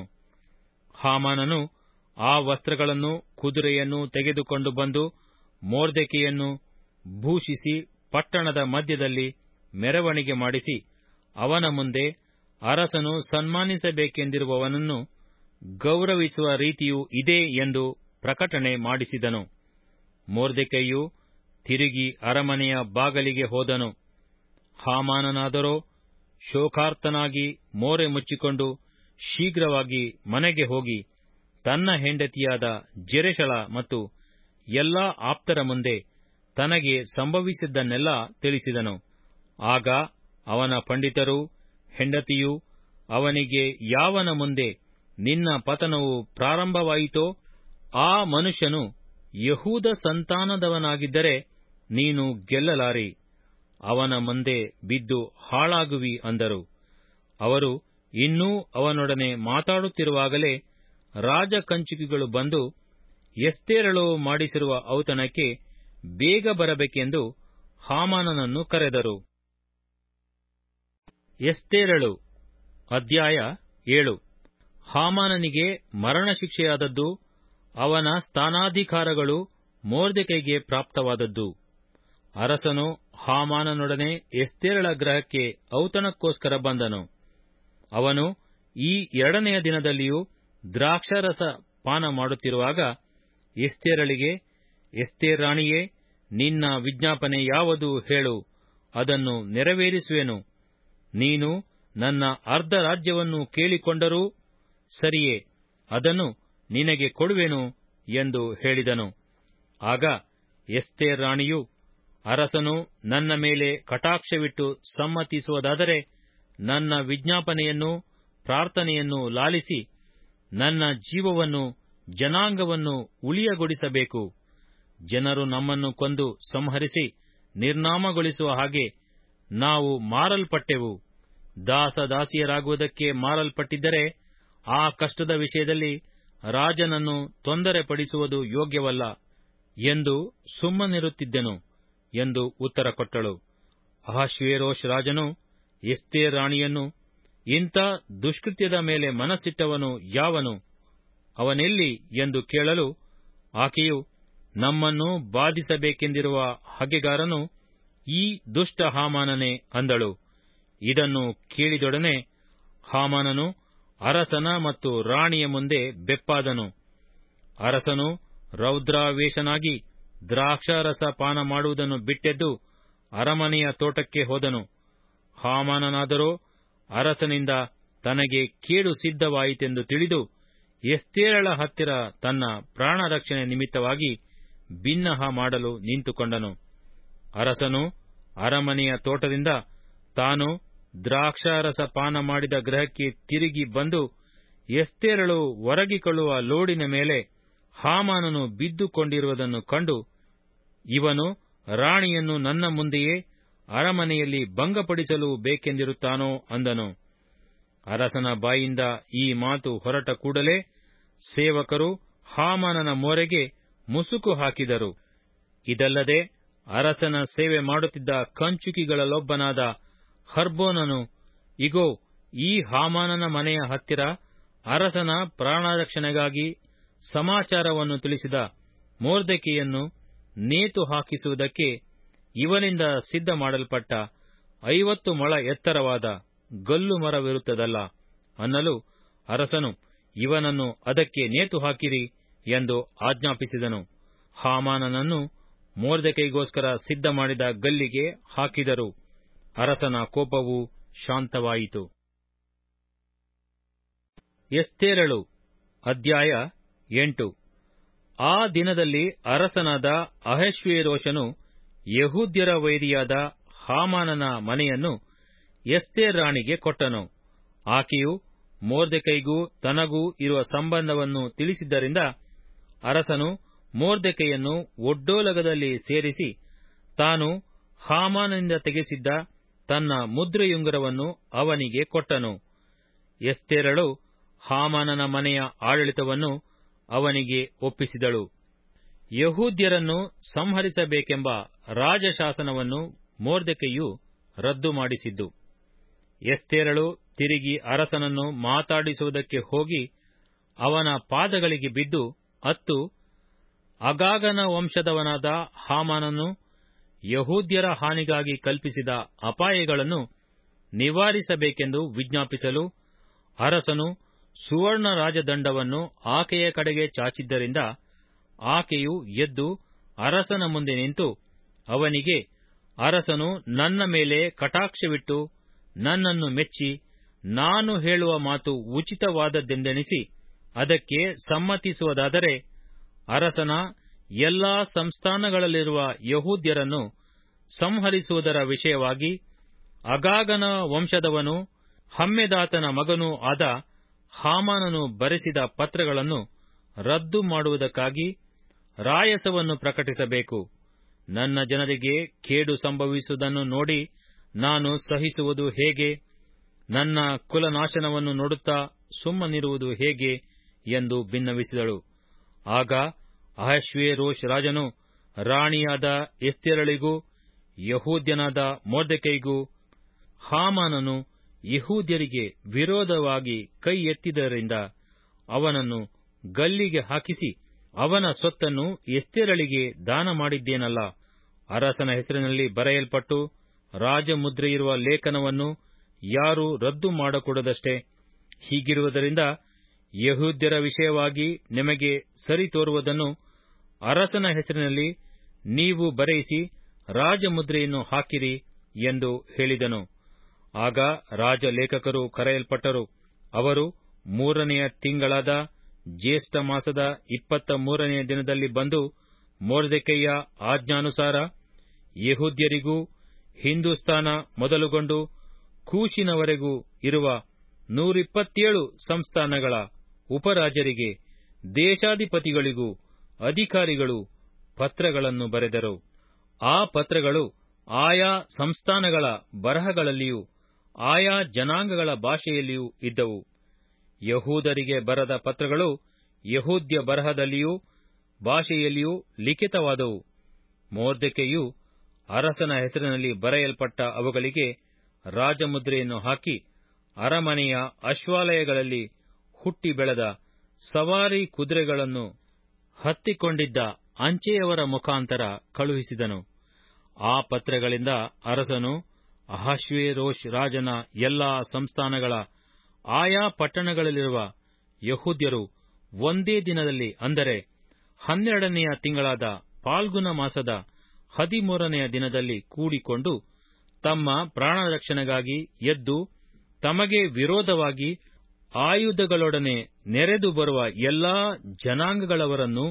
ಹಾಮಾನನು ಆ ವಸ್ತ್ರಗಳನ್ನು ಕುದುರೆಯನ್ನು ತೆಗೆದುಕೊಂಡು ಬಂದು ಮೋರ್ದೆಕೆಯನ್ನು ಭೂಷಿಸಿ ಪಟ್ಟಣದ ಮಧ್ಯದಲ್ಲಿ ಮೆರವಣಿಗೆ ಮಾಡಿಸಿ ಅವನ ಮುಂದೆ ಅರಸನು ಸನ್ಮಾನಿಸಬೇಕೆಂದಿರುವವನನ್ನು ಗೌರವಿಸುವ ರೀತಿಯು ಇದೇ ಎಂದು ಪ್ರಕಟಣೆ ಮಾಡಿಸಿದನು ಮೋರ್ದೆಕೈಯು ತಿರುಗಿ ಅರಮನೆಯ ಬಾಗಲಿಗೆ ಹೋದನು ಹಾಮಾನನಾದರೋ ಶೋಕಾರ್ತನಾಗಿ ಮೋರೆ ಮುಚ್ಚಿಕೊಂಡು ಶೀಘ್ರವಾಗಿ ಮನೆಗೆ ಹೋಗಿ ತನ್ನ ಹೆಂಡತಿಯಾದ ಜೆರೆಷಳ ಮತ್ತು ಎಲ್ಲಾ ಆಪ್ತರ ಮುಂದೆ ತನಗೆ ಸಂಭವಿಸಿದ್ದನ್ನೆಲ್ಲ ತಿಳಿಸಿದನು ಆಗ ಅವನ ಪಂಡಿತರು ಹೆಂಡತಿಯು ಅವನಿಗೆ ಯಾವನ ಮುಂದೆ ನಿನ್ನ ಪತನವು ಪ್ರಾರಂಭವಾಯಿತೋ ಆ ಮನುಷ್ಯನು ಯಹೂದ ಸಂತಾನದವನಾಗಿದ್ದರೆ ನೀನು ಗೆಲ್ಲಲಾರಿ ಅವನ ಮುಂದೆ ಬಿದ್ದು ಹಾಳಾಗುವಿ ಅಂದರು ಅವರು ಇನ್ನೂ ಅವನೊಡನೆ ಮಾತಾಡುತ್ತಿರುವಾಗಲೇ ರಾಜಕಂಚುಕಿಗಳು ಬಂದು ಎಸ್ತೇರಳು ಮಾಡಿಸಿರುವ ಔತಣಕ್ಕೆ ಬೇಗ ಬರಬೇಕೆಂದು ಹಾಮಾನನನ್ನು ಕರೆದರು ಎಸ್ತೇರಳು ಅಧ್ಯಾಯ ಏಳು ಹಾಮಾನನಿಗೆ ಮರಣಶಿಕ್ಷೆಯಾದದ್ದು ಅವನ ಸ್ಥಾನಾಧಿಕಾರಗಳು ಮೋರ್ದೆಕೈಗೆ ಪ್ರಾಪ್ತವಾದದ್ದು ಅರಸನು ಹಾಮಾನನೊಡನೆ ಎಸ್ತೇರಳ ಗ್ರಹಕ್ಕೆ ಔತಣಕ್ಕೋಸ್ಕರ ಬಂದನು ಅವನು ಈ ಎರಡನೆಯ ದಿನದಲ್ಲಿಯೂ ದ್ರಾಕ್ಷಾರಸ ಪಾನ ಮಾಡುತ್ತಿರುವಾಗ ಎಸ್ತೇರಳಿಗೆ ಎಸ್ತೇರ್ ರಾಣಿಯೇ ನಿನ್ನ ವಿಜ್ಞಾಪನೆ ಯಾವುದು ಹೇಳು ಅದನ್ನು ನೆರವೇರಿಸುವೆನು ನೀನು ನನ್ನ ಅರ್ಧ ರಾಜ್ಯವನ್ನು ಕೇಳಿಕೊಂಡರೂ ಸರಿಯೇ ಅದನ್ನು ನಿನಗೆ ಕೊಡುವೆನು ಎಂದು ಹೇಳಿದನು ಆಗ ಎಸ್ತೇರ್ ರಾಣಿಯು ಅರಸನು ನನ್ನ ಮೇಲೆ ಕಟಾಕ್ಷವಿಟ್ಟು ಸಮ್ಮತಿಸುವುದಾದರೆ ನನ್ನ ವಿಜ್ಞಾಪನೆಯನ್ನು ಪ್ರಾರ್ಥನೆಯನ್ನು ಲಾಲಿಸಿ ನನ್ನ ಜೀವವನ್ನು ಜನಾಂಗವನ್ನು ಉಳಿಯಗೊಳಿಸಬೇಕು ಜನರು ನಮ್ಮನ್ನು ಕೊಂದು ಸಂಹರಿಸಿ ನಿರ್ನಾಮಗೊಳಿಸುವ ಹಾಗೆ ನಾವು ಮಾರಲ್ಪಟ್ಟೆವು ದಾಸದಾಸಿಯರಾಗುವುದಕ್ಕೆ ಮಾರಲ್ಪಟ್ಟಿದ್ದರೆ ಆ ಕಷ್ಟದ ವಿಷಯದಲ್ಲಿ ರಾಜನನ್ನು ತೊಂದರೆಪಡಿಸುವುದು ಯೋಗ್ಯವಲ್ಲ ಎಂದು ಸುಮ್ಮನಿರುತ್ತಿದ್ದೆನು ಎಂದು ಉತ್ತರ ಕೊಟ್ಟಳು ಅಹಶ್ವೇರೋಷ್ ರಾಜನು ಎಸ್ತೇರ್ ರಾಣಿಯನ್ನು ಇಂಥ ದುಷ್ಕೃತ್ಯದ ಮೇಲೆ ಮನಸ್ಸಿಟ್ಟವನು ಯಾವನು ಅವನೆಲ್ಲಿ ಎಂದು ಕೇಳಲು ಆಕೆಯು ನಮ್ಮನ್ನು ಬಾಧಿಸಬೇಕೆಂದಿರುವ ಹಗೆಗಾರನು ಈ ದುಷ್ಟ ಹಾಮಾನನೇ ಅಂದಳು ಇದನ್ನು ಕೇಳಿದೊಡನೆ ಹಾಮಾನನು ಅರಸನ ಮತ್ತು ರಾಣಿಯ ಮುಂದೆ ಬೆಪ್ಪಾದನು ಅರಸನು ರೌದ್ರಾವೇಶನಾಗಿ ದ್ರಾಕ್ಷಾರಸ ಪಾನ ಮಾಡುವುದನ್ನು ಬಿಟ್ಟೆದ್ದು ಅರಮನೆಯ ತೋಟಕ್ಕೆ ಹೋದನು ಹಾಮಾನನಾದರೋ ಅರಸನಿಂದ ತನಗೆ ಕೇಡು ಸಿದ್ಧವಾಯಿತೆಂದು ತಿಳಿದು ಎಸ್ತೇರಳ ಹತ್ತಿರ ತನ್ನ ಪ್ರಾಣರಕ್ಷಣೆ ನಿಮಿತ್ತವಾಗಿ ಬಿನ್ನಹ ಮಾಡಲು ನಿಂತುಕೊಂಡನು ಅರಸನು ಅರಮನೆಯ ತೋಟದಿಂದ ತಾನು ದ್ರಾಕ್ಷಾರಸ ಪಾನ ಮಾಡಿದ ಗೃಹಕ್ಕೆ ತಿರುಗಿ ಬಂದು ಎಸ್ತೇರಳು ಒರಗಿಕೊಳ್ಳುವ ಲೋಡಿನ ಮೇಲೆ ಹಾಮಾನನು ಬಿದ್ದುಕೊಂಡಿರುವುದನ್ನು ಕಂಡು ಇವನು ರಾಣಿಯನ್ನು ನನ್ನ ಮುಂದೆಯೇ ಅರಮನೆಯಲ್ಲಿ ಭಂಗಪಡಿಸಲು ಬೇಕೆಂದಿರುತ್ತಾನೋ ಅಂದನು ಅರಸನ ಬಾಯಿಂದ ಈ ಮಾತು ಹೊರಟ ಕೂಡಲೇ ಸೇವಕರು ಹಾಮಾನನ ಮೋರೆಗೆ ಮುಸುಕು ಹಾಕಿದರು ಇದಲ್ಲದೆ ಅರಸನ ಸೇವೆ ಮಾಡುತ್ತಿದ್ದ ಕಂಚುಕಿಗಳಲ್ಲೊಬ್ಬನಾದ ಹರ್ಬೋನನು ಇಗೋ ಈ ಹಾಮಾನನ ಮನೆಯ ಹತ್ತಿರ ಅರಸನ ಪ್ರಾಣರಕ್ಷಣೆಗಾಗಿ ಸಮಾಚಾರವನ್ನು ತಿಳಿಸಿದ ಮೋರ್ದೆಕೆಯನ್ನು ನೇತು ಹಾಕಿಸುವುದಕ್ಕೆ ಇವನಿಂದ ಸಿದ್ಧ ಮಾಡಲ್ಪಟ್ಟ ಐವತ್ತು ಮೊಳ ಎತ್ತರವಾದ ಗಲ್ಲು ಮರವಿರುತ್ತದಲ್ಲ ಅನ್ನಲು ಅರಸನು ಇವನನ್ನು ಅದಕ್ಕೆ ನೇತು ಹಾಕಿರಿ ಎಂದು ಆಜ್ಞಾಪಿಸಿದನು ಹಾಮಾನನನ್ನು ಮೋರ್ದೆಕೈಗೋಸ್ಕರ ಸಿದ್ಧ ಮಾಡಿದ ಗಲ್ಲಿಗೆ ಹಾಕಿದರು ಅರಸನ ಕೋಪವು ಶಾಂತವಾಯಿತು ಎಸ್ತೇರಳು ಅಧ್ಯಾಯ ಎಂಟು ಆ ದಿನದಲ್ಲಿ ಅರಸನಾದ ಅಹಶ್ವೇರೋಷನು ಯಹೂದ್ಯರ ವೈರಿಯಾದ ಹಾಮಾನನ ಮನೆಯನ್ನು ಎಸ್ತೇರ್ ರಾಣಿಗೆ ಕೊಟ್ಟನು ಆಕೆಯು ಮೋರ್ದೆಕೈಗೂ ತನಗೂ ಇರುವ ಸಂಬಂಧವನ್ನು ತಿಳಿಸಿದ್ದರಿಂದ ಅರಸನು ಮೋರ್ದೆಕೈಯನ್ನು ಒಡ್ಡೋಲಗದಲ್ಲಿ ಸೇರಿಸಿ ತಾನು ಹಾಮಾನನಿಂದ ತೆಗೆಸಿದ್ದ ತನ್ನ ಮುದ್ರೆಯುಂಗರವನ್ನು ಅವನಿಗೆ ಕೊಟ್ಟನು ಎಸ್ತೇರಳು ಹಾಮಾನನ ಮನೆಯ ಆಡಳಿತವನ್ನು ಅವನಿಗೆ ಒಪ್ಪಿಸಿದಳು ಯಹೂದ್ಯರನ್ನು ಸಂಹರಿಸಬೇಕೆಂಬ ರಾಜಶಾಸನವನ್ನು ಮೋರ್ದೆಕೆಯು ರದ್ದು ಮಾಡಿಸಿದ್ದು ಎಸ್ತೇರಳು ತಿರುಗಿ ಅರಸನನ್ನು ಮಾತಾಡಿಸುವುದಕ್ಕೆ ಹೋಗಿ ಅವನ ಪಾದಗಳಿಗೆ ಬಿದ್ದು ಅತ್ತು ಅಗಾಗನ ವಂಶದವನಾದ ಹಾಮಾನನು ಯಹೂದ್ಯರ ಹಾನಿಗಾಗಿ ಕಲ್ಪಿಸಿದ ಅಪಾಯಗಳನ್ನು ನಿವಾರಿಸಬೇಕೆಂದು ವಿಜ್ಞಾಪಿಸಲು ಅರಸನು ಸುವರ್ಣ ರಾಜದಂಡವನ್ನು ಆಕೆಯ ಕಡೆಗೆ ಚಾಚಿದ್ದರಿಂದ ಆಕೆಯು ಎದ್ದು ಅರಸನ ಮುಂದೆ ನಿಂತು ಅವನಿಗೆ ಅರಸನು ನನ್ನ ಮೇಲೆ ಕಟಾಕ್ಷವಿಟ್ಟು ನನ್ನನ್ನು ಮೆಚ್ಚಿ ನಾನು ಹೇಳುವ ಮಾತು ಉಚಿತವಾದದ್ದೆಂದೆಣಿಸಿ ಅದಕ್ಕೆ ಸಮ್ಮತಿಸುವುದಾದರೆ ಅರಸನ ಎಲ್ಲಾ ಸಂಸ್ಥಾನಗಳಲ್ಲಿರುವ ಯಹೂದ್ಯರನ್ನು ಸಂಹರಿಸುವುದರ ವಿಷಯವಾಗಿ ಅಗಾಗನ ವಂಶದವನು ಹಮ್ಮೆದಾತನ ಮಗನೂ ಆದ ಹಾಮಾನನು ಬರೆಸಿದ ಪತ್ರಗಳನ್ನು ರದ್ದು ಮಾಡುವುದಕ್ಕಾಗಿ ರಾಯಸವನ್ನು ಪ್ರಕಟಿಸಬೇಕು ನನ್ನ ಜನರಿಗೆ ಕೇಡು ಸಂಭವಿಸುವುದನ್ನು ನೋಡಿ ನಾನು ಸಹಿಸುವುದು ಹೇಗೆ ನನ್ನ ಕುಲನಾಶನವನ್ನು ನೋಡುತ್ತಾ ಸುಮ್ಮನಿರುವುದು ಹೇಗೆ ಎಂದು ಭಿನ್ನವಿಸಿದಳು ಆಗ ಅಹಶ್ವೇರೋಷ್ ರಾಜನು ರಾಣಿಯಾದ ಎಸ್ತೆರಳಿಗೂ ಯಹೂದ್ಯನಾದ ಮೊರ್ದೆಕೈಗೂ ಹಾಮಾನನು ಯಹೂದ್ಯರಿಗೆ ವಿರೋಧವಾಗಿ ಕೈ ಎತ್ತಿದ್ದರಿಂದ ಅವನನ್ನು ಗಲ್ಲಿಗೆ ಹಾಕಿಸಿ ಅವನ ಸ್ವತ್ತನ್ನು ಎಸ್ತೆರಳಿಗೆ ದಾನ ಮಾಡಿದ್ದೇನಲ್ಲ ಅರಸನ ಹೆಸರಿನಲ್ಲಿ ಬರೆಯಲ್ಪಟ್ಟು ರಾಜಮುದ್ರೆಯಿರುವ ಲೇಖನವನ್ನು ಯಾರೂ ರದ್ದು ಮಾಡಕೂಡದಷ್ಟೇ ಹೀಗಿರುವುದರಿಂದ ಯಹೂದ್ಯರ ವಿಷಯವಾಗಿ ನಿಮಗೆ ಸರಿ ತೋರುವುದನ್ನು ಅರಸನ ಹೆಸರಿನಲ್ಲಿ ನೀವು ಬರೆಯಿಸಿ ರಾಜಮುದ್ರೆಯನ್ನು ಹಾಕಿರಿ ಎಂದು ಹೇಳಿದನು ಆಗ ರಾಜಲೇಖಕರು ಕರೆಯಲ್ಪಟ್ಟರು ಅವರು ಮೂರನೆಯ ತಿಂಗಳಾದ ಜ್ಯೇಷ್ಠ ಮಾಸದ ಇಪ್ಪತ್ತ ಮೂರನೆಯ ದಿನದಲ್ಲಿ ಬಂದು ಮೋರ್ದೆಕೈಯ ಆಜ್ಞಾನುಸಾರ ಯಹೂದ್ಯರಿಗೂ ಹಿಂದೂಸ್ತಾನ ಮೊದಲುಗೊಂಡು ಕೂಶಿನವರೆಗೂ ಇರುವ ನೂರಿಪ್ಪತ್ತೇಳು ಸಂಸ್ಥಾನಗಳ ಉಪರಾಜರಿಗೆ ದೇಶಾಧಿಪತಿಗಳಿಗೂ ಅಧಿಕಾರಿಗಳು ಪತ್ರಗಳನ್ನು ಬರೆದರು ಆ ಪತ್ರಗಳು ಆಯಾ ಸಂಸ್ಥಾನಗಳ ಬರಹಗಳಲ್ಲಿಯೂ ಆಯಾ ಜನಾಂಗಗಳ ಭಾಷೆಯಲ್ಲಿಯೂ ಇದ್ದವು ಯಹೂದರಿಗೆ ಬರದ ಪತ್ರಗಳು ಯಹೂದ್ಯ ಬರಹದಲ್ಲಿಯೂ ಭಾಷೆಯಲ್ಲಿಯೂ ಲಿಖಿತವಾದವು ಮೋರ್ದೆಕೆಯು ಅರಸನ ಹೆಸರಿನಲ್ಲಿ ಬರೆಯಲ್ಪಟ್ಟ ಅವುಗಳಿಗೆ ರಾಜಮುದ್ರೆಯನ್ನು ಹಾಕಿ ಅರಮನೆಯ ಅಶ್ವಾಲಯಗಳಲ್ಲಿ ಹುಟ್ಟಿ ಬೆಳೆದ ಸವಾರಿ ಕುದುರೆಗಳನ್ನು ಹತ್ತಿಕೊಂಡಿದ್ದ ಅಂಚೆಯವರ ಮುಖಾಂತರ ಕಳುಹಿಸಿದನು ಆ ಪತ್ರಗಳಿಂದ ಅರಸನು ಅಹಶ್ವೇರೋಷ್ ರಾಜನ ಎಲ್ಲಾ ಸಂಸ್ಥಾನಗಳ ಆಯಾ ಪಟ್ಟಣಗಳಲ್ಲಿರುವ ಯಹೂದ್ಯರು ಒಂದೇ ದಿನದಲ್ಲಿ ಅಂದರೆ ಹನ್ನೆರಡನೆಯ ತಿಂಗಳಾದ ಪಾಲ್ಗುನ ಮಾಸದ ಹದಿಮೂರನೆಯ ದಿನದಲ್ಲಿ ಕೂಡಿಕೊಂಡು ತಮ್ಮ ಪ್ರಾಣರಕ್ಷಣೆಗಾಗಿ ಎದ್ದು ತಮಗೆ ವಿರೋಧವಾಗಿ ಆಯುಧಗಳೊಡನೆ ನೆರೆದು ಬರುವ ಎಲ್ಲಾ ಜನಾಂಗಗಳವರನ್ನು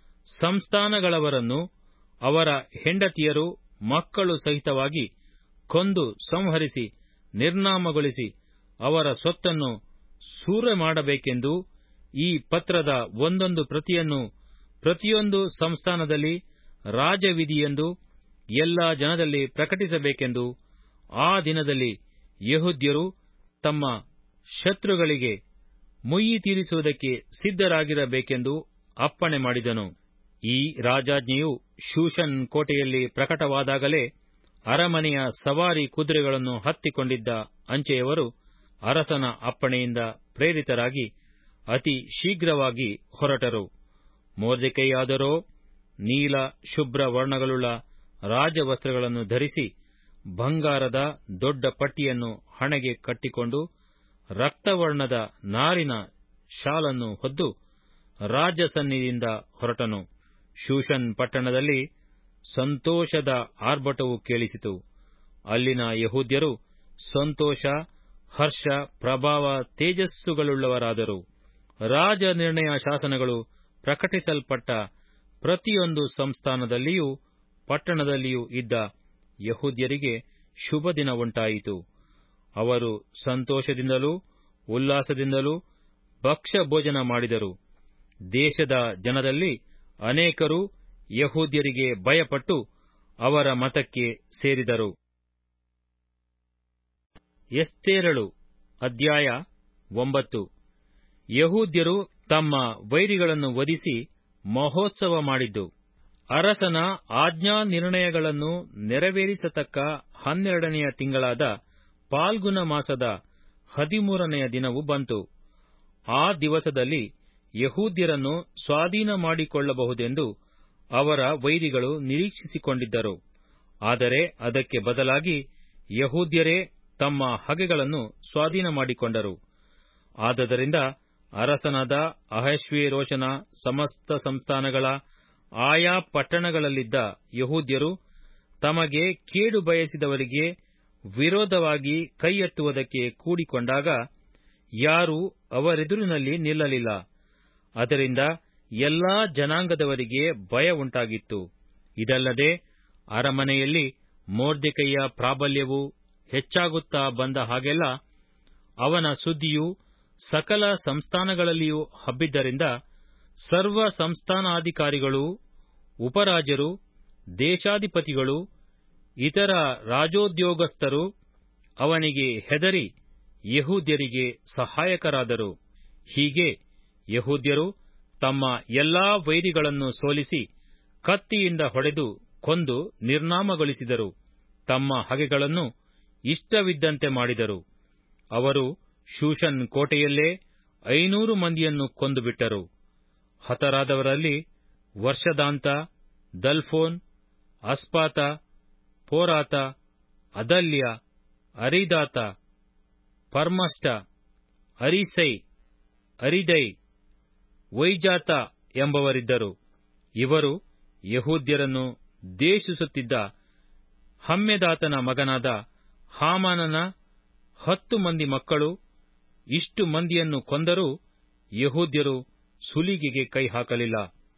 ಸಂಸ್ಥಾನಗಳವರನ್ನು ಅವರ ಹೆಂಡತಿಯರು ಮಕ್ಕಳು ಸಹಿತವಾಗಿ ಕೊಂದು ಸಂಹರಿಸಿ ನಿರ್ನಾಮಗೊಳಿಸಿ ಅವರ ಸ್ವತ್ತನ್ನು ಸೂರೆ ಮಾಡಬೇಕೆಂದು ಈ ಪತ್ರದ ಒಂದೊಂದು ಪ್ರತಿಯನ್ನು ಪ್ರತಿಯೊಂದು ಸಂಸ್ಥಾನದಲ್ಲಿ ರಾಜವಿಧಿಯೆಂದು ಎಲ್ಲಾ ಜನದಲ್ಲಿ ಪ್ರಕಟಿಸಬೇಕೆಂದು ಆ ದಿನದಲ್ಲಿ ಯಹೂದ್ಯರು ತಮ್ಮ ಶತ್ರುಗಳಿಗೆ ಮುಯ್ಯಿ ತೀರಿಸುವುದಕ್ಕೆ ಸಿದ್ಧರಾಗಿರಬೇಕೆಂದು ಅಪ್ಪಣೆ ಮಾಡಿದನು ಈ ರಾಜಾಜ್ಞೆಯು ಶೂಷನ್ ಕೋಟೆಯಲ್ಲಿ ಪ್ರಕಟವಾದಾಗಲೇ ಅರಮನೆಯ ಸವಾರಿ ಕುದುರೆಗಳನ್ನು ಹತ್ತಿಕೊಂಡಿದ್ದ ಅಂಚೆಯವರು ಅರಸನ ಅಪ್ಪಣೆಯಿಂದ ಪ್ರೇರಿತರಾಗಿ ಅತಿ ಶೀಘ್ರವಾಗಿ ಹೊರಟರು ಮೋರ್ದೆಕೈಯಾದರೋ ನೀಲ ಶುಭ್ರ ವರ್ಣಗಳುಳ್ಳ ರಾಜವಸ್ತ್ರಗಳನ್ನು ಧರಿಸಿ ಬಂಗಾರದ ದೊಡ್ಡ ಪಟ್ಟಿಯನ್ನು ಹಣೆಗೆ ಕಟ್ಟಿಕೊಂಡು ರಕ್ತವರ್ಣದ ನಾರಿನ ಶಾಲನ್ನು ಹೊದ್ದು ರಾಜಸನ್ನಿಧಿಯಿಂದ ಹೊರಟನು ಶೂಷನ್ ಪಟ್ಟಣದಲ್ಲಿ ಸಂತೋಷದ ಆರ್ಭಟವು ಕೇಳಿಸಿತು ಅಲ್ಲಿನ ಯಹೂದ್ಯರು ಸಂತೋಷ ಹರ್ಷ ಪ್ರಭಾವ ತೇಜಸ್ಸುಗಳುಳ್ಳವರಾದರು ರಾಜ ನಿರ್ಣಯ ಶಾಸನಗಳು ಪ್ರಕಟಿಸಲ್ಪಟ್ಟ ಪ್ರತಿಯೊಂದು ಸಂಸ್ಥಾನದಲ್ಲಿಯೂ ಪಟ್ಟಣದಲ್ಲಿಯೂ ಇದ್ದ ಯಹೂದ್ಯರಿಗೆ ಶುಭ ದಿನ ಉಂಟಾಯಿತು ಅವರು ಸಂತೋಷದಿಂದಲೂ ಉಲ್ಲಾಸದಿಂದಲೂ ಭಕ್ಷ್ಯ ಭೋಜನ ಮಾಡಿದರು ದೇಶದ ಜನರಲ್ಲಿ ಅನೇಕರು ಯಹೂದ್ಯರಿಗೆ ಭಯಪಟ್ಟು ಅವರ ಮತಕ್ಕೆ ಸೇರಿದರು ಎಸ್ತೇರಳು ಅಧ್ಯಾಯ ಒಂಬತ್ತು ಯಹೂದ್ಯರು ತಮ್ಮ ವೈರಿಗಳನ್ನು ವಧಿಸಿ ಮಹೋತ್ಸವ ಮಾಡಿದ್ದು ಅರಸನ ಆಜ್ಞಾ ನಿರ್ಣಯಗಳನ್ನು ನೆರವೇರಿಸತಕ್ಕ ಹನ್ನೆರಡನೆಯ ತಿಂಗಳಾದ ಪಾಲ್ಗುನ ಮಾಸದ ಹದಿಮೂರನೆಯ ದಿನವು ಬಂತು ಆ ದಿವಸದಲ್ಲಿ ಯಹೂದ್ಯರನ್ನು ಸ್ವಾಧೀನ ಮಾಡಿಕೊಳ್ಳಬಹುದೆಂದು ಅವರ ವೈರಿಗಳು ನಿರೀಕ್ಷಿಸಿಕೊಂಡಿದ್ದರು ಆದರೆ ಅದಕ್ಕೆ ಬದಲಾಗಿ ಯಹೂದ್ಯರೇ ತಮ್ಮ ಹಗೆಗಳನ್ನು ಸ್ವಾಧೀನ ಮಾಡಿಕೊಂಡರು ಆದದರಿಂದ ಅರಸನಾದ ಅಹಶ್ವೇರೋಷನ ಸಮಸ್ತ ಸಂಸ್ಥಾನಗಳ ಆಯಾ ಪಟ್ಟಣಗಳಲ್ಲಿದ್ದ ಯಹೂದ್ಯರು ತಮಗೆ ಕೇಡು ಬಯಸಿದವರಿಗೆ ವಿರೋಧವಾಗಿ ಕೈ ಎತ್ತುವುದಕ್ಕೆ ಕೂಡಿಕೊಂಡಾಗ ಯಾರೂ ಅವರೆದುರಿನಲ್ಲಿ ನಿಲ್ಲಲಿಲ್ಲ ಅದರಿಂದ ಎಲ್ಲಾ ಜನಾಂಗದವರಿಗೆ ಭಯ ಉಂಟಾಗಿತ್ತು ಇದಲ್ಲದೆ ಅರಮನೆಯಲ್ಲಿ ಮೋರ್ದೆಕೈಯ ಪ್ರಾಬಲ್ಯವು ಹೆಚ್ಚಾಗುತ್ತಾ ಬಂದ ಹಾಗೆಲ್ಲ ಅವನ ಸುದ್ದಿಯು ಸಕಲ ಸಂಸ್ಥಾನಗಳಲ್ಲಿಯೂ ಹಬ್ಬಿದ್ದರಿಂದ ಸರ್ವ ಸಂಸ್ಥಾನಾಧಿಕಾರಿಗಳೂ ಉಪರಾಜರು ದೇಶಾಧಿಪತಿಗಳು ಇತರ ರಾಜೋದ್ಯೋಗಸ್ಥರು ಅವನಿಗೆ ಹೆದರಿ ಯಹೂದ್ಯರಿಗೆ ಸಹಾಯಕರಾದರು ಹೀಗೆ ಯಹೂದ್ಯರು ತಮ್ಮ ಎಲ್ಲಾ ವೈರಿಗಳನ್ನು ಸೋಲಿಸಿ ಕತ್ತಿಯಿಂದ ಹೊಡೆದು ಕೊಂದು ನಿರ್ನಾಮಗೊಳಿಸಿದರು ತಮ್ಮ ಹಗೆಗಳನ್ನು ಇಷ್ಟವಿದ್ದಂತೆ ಮಾಡಿದರು ಅವರು ಶೂಷನ್ ಕೋಟೆಯಲ್ಲೇ ಐನೂರು ಮಂದಿಯನ್ನು ಕೊಂದುಬಿಟ್ಟರು ಹತರಾದವರಲ್ಲಿ ವರ್ಷದಾಂತ ದಲ್ಫೋನ್ ಅಸ್ಪಾತ ಪೋರಾತ ಅದಲ್ಯ ಅರಿದಾತ ಪರ್ಮಷ್ಟ ಅರಿಸೈ ಅರಿದೈ ವೈಜಾತ ಎಂಬವರಿದ್ದರು ಇವರು ಯಹೂದ್ಯರನ್ನು ದೇಶಿಸುತ್ತಿದ್ದ ಹಮ್ಮೆದಾತನ ಮಗನಾದ ಹಾಮಾನನ ಹತ್ತು ಮಂದಿ ಮಕ್ಕಳು ಇಷ್ಟು ಮಂದಿಯನ್ನು ಕೊಂದರೂ ಯಹೂದ್ಯರು ಸುಲಿಗೆಗೆ ಕೈ ಹಾಕಲಿಲ್ಲ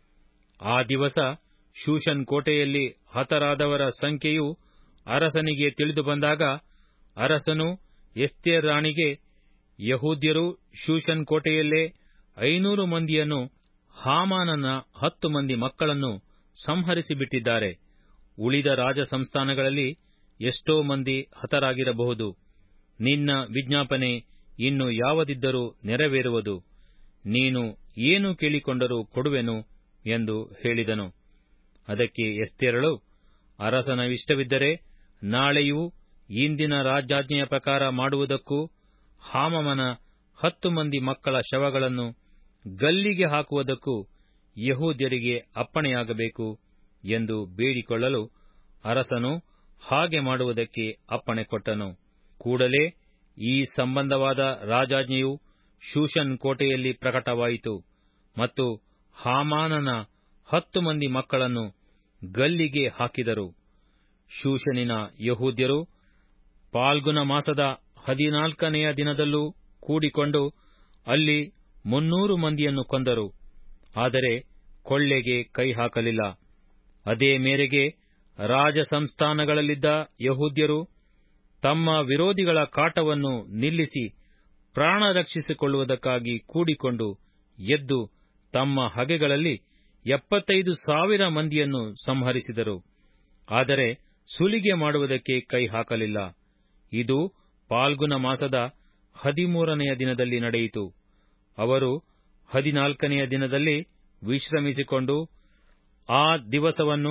ಆ ದಿವಸ ಶೂಷನ್ ಕೋಟೆಯಲ್ಲಿ ಹತರಾದವರ ಸಂಖ್ಯೆಯು ಅರಸನಿಗೆ ತಿಳಿದು ಬಂದಾಗ ಅರಸನು ಎಸ್ತೇರ್ ರಾಣಿಗೆ ಯಹೂದ್ಯರು ಶೂಷನ್ ಕೋಟೆಯಲ್ಲೇ ಐನೂರು ಮಂದಿಯನ್ನು ಹಾಮಾನನ ಹತ್ತು ಮಂದಿ ಮಕ್ಕಳನ್ನು ಸಂಹರಿಸಿಬಿಟ್ಟಿದ್ದಾರೆ ಉಳಿದ ರಾಜ ಸಂಸ್ಥಾನಗಳಲ್ಲಿ ಎಷ್ಟೋ ಮಂದಿ ಹತರಾಗಿರಬಹುದು ನಿನ್ನ ವಿಜ್ಞಾಪನೆ ಇನ್ನು ಯಾವದಿದ್ದರೂ ನೆರವೇರುವುದು ನೀನು ಏನು ಕೇಳಿಕೊಂಡರೂ ಕೊಡುವೆನು ಎಂದು ಹೇಳಿದನು ಅದಕ್ಕೆ ಎಸ್ತೇರಳು ಅರಸನವಿಷ್ಟವಿದ್ದರೆ ನಾಳೆಯೂ ಇಂದಿನ ರಾಜಾಜ್ಞೆಯ ಪ್ರಕಾರ ಮಾಡುವುದಕ್ಕೂ ಹಾಮಮನ ಹತ್ತು ಮಂದಿ ಮಕ್ಕಳ ಶವಗಳನ್ನು ಗಲ್ಲಿಗೆ ಹಾಕುವುದಕ್ಕೂ ಯಹೂದ್ಯರಿಗೆ ಅಪ್ಪಣೆಯಾಗಬೇಕು ಎಂದು ಬೇಡಿಕೊಳ್ಳಲು ಅರಸನು ಹಾಗೆ ಮಾಡುವುದಕ್ಕೆ ಅಪ್ಪಣೆ ಕೊಟ್ಟನು ಕೂಡಲೇ ಈ ಸಂಬಂಧವಾದ ರಾಜಾಜ್ಞೆಯು ಶೂಷನ್ ಕೋಟೆಯಲ್ಲಿ ಪ್ರಕಟವಾಯಿತು ಮತ್ತು ಹಾಮಾನನ ಹತ್ತು ಮಂದಿ ಮಕ್ಕಳನ್ನು ಗಲ್ಲಿಗೆ ಹಾಕಿದರು ಶೂಷನಿನ ಯಹೂದ್ಯರು ಪಾಲ್ಗುನ ಮಾಸದ ಹದಿನಾಲ್ಕನೆಯ ದಿನದಲ್ಲೂ ಕೂಡಿಕೊಂಡು ಅಲ್ಲಿ ಮುನ್ನೂರು ಮಂದಿಯನ್ನು ಕೊಂದರು ಆದರೆ ಕೊಳ್ಳೆಗೆ ಕೈ ಹಾಕಲಿಲ್ಲ ಅದೇ ಮೇರೆಗೆ ರಾಜ ಸಂಸ್ಥಾನಗಳಲ್ಲಿದ್ದ ಯಹೂದ್ಯರು ತಮ್ಮ ವಿರೋಧಿಗಳ ಕಾಟವನ್ನು ನಿಲ್ಲಿಸಿ ಪ್ರಾಣ ರಕ್ಷಿಸಿಕೊಳ್ಳುವುದಕ್ಕಾಗಿ ಕೂಡಿಕೊಂಡು ಎದ್ದು ತಮ್ಮ ಹಗೆಗಳಲ್ಲಿ ಎಪ್ಪತ್ತೈದು ಸಾವಿರ ಮಂದಿಯನ್ನು ಸಂಹರಿಸಿದರು ಆದರೆ ಸುಲಿಗೆ ಮಾಡುವುದಕ್ಕೆ ಕೈ ಹಾಕಲಿಲ್ಲ ಇದು ಪಾಲ್ಗುನ ಮಾಸದ ಹದಿಮೂರನೆಯ ದಿನದಲ್ಲಿ ನಡೆಯಿತು ಅವರು ಹದಿನಾಲ್ಕನೆಯ ದಿನದಲ್ಲಿ ವಿಶ್ರಮಿಸಿಕೊಂಡು ಆ ದಿವಸವನ್ನು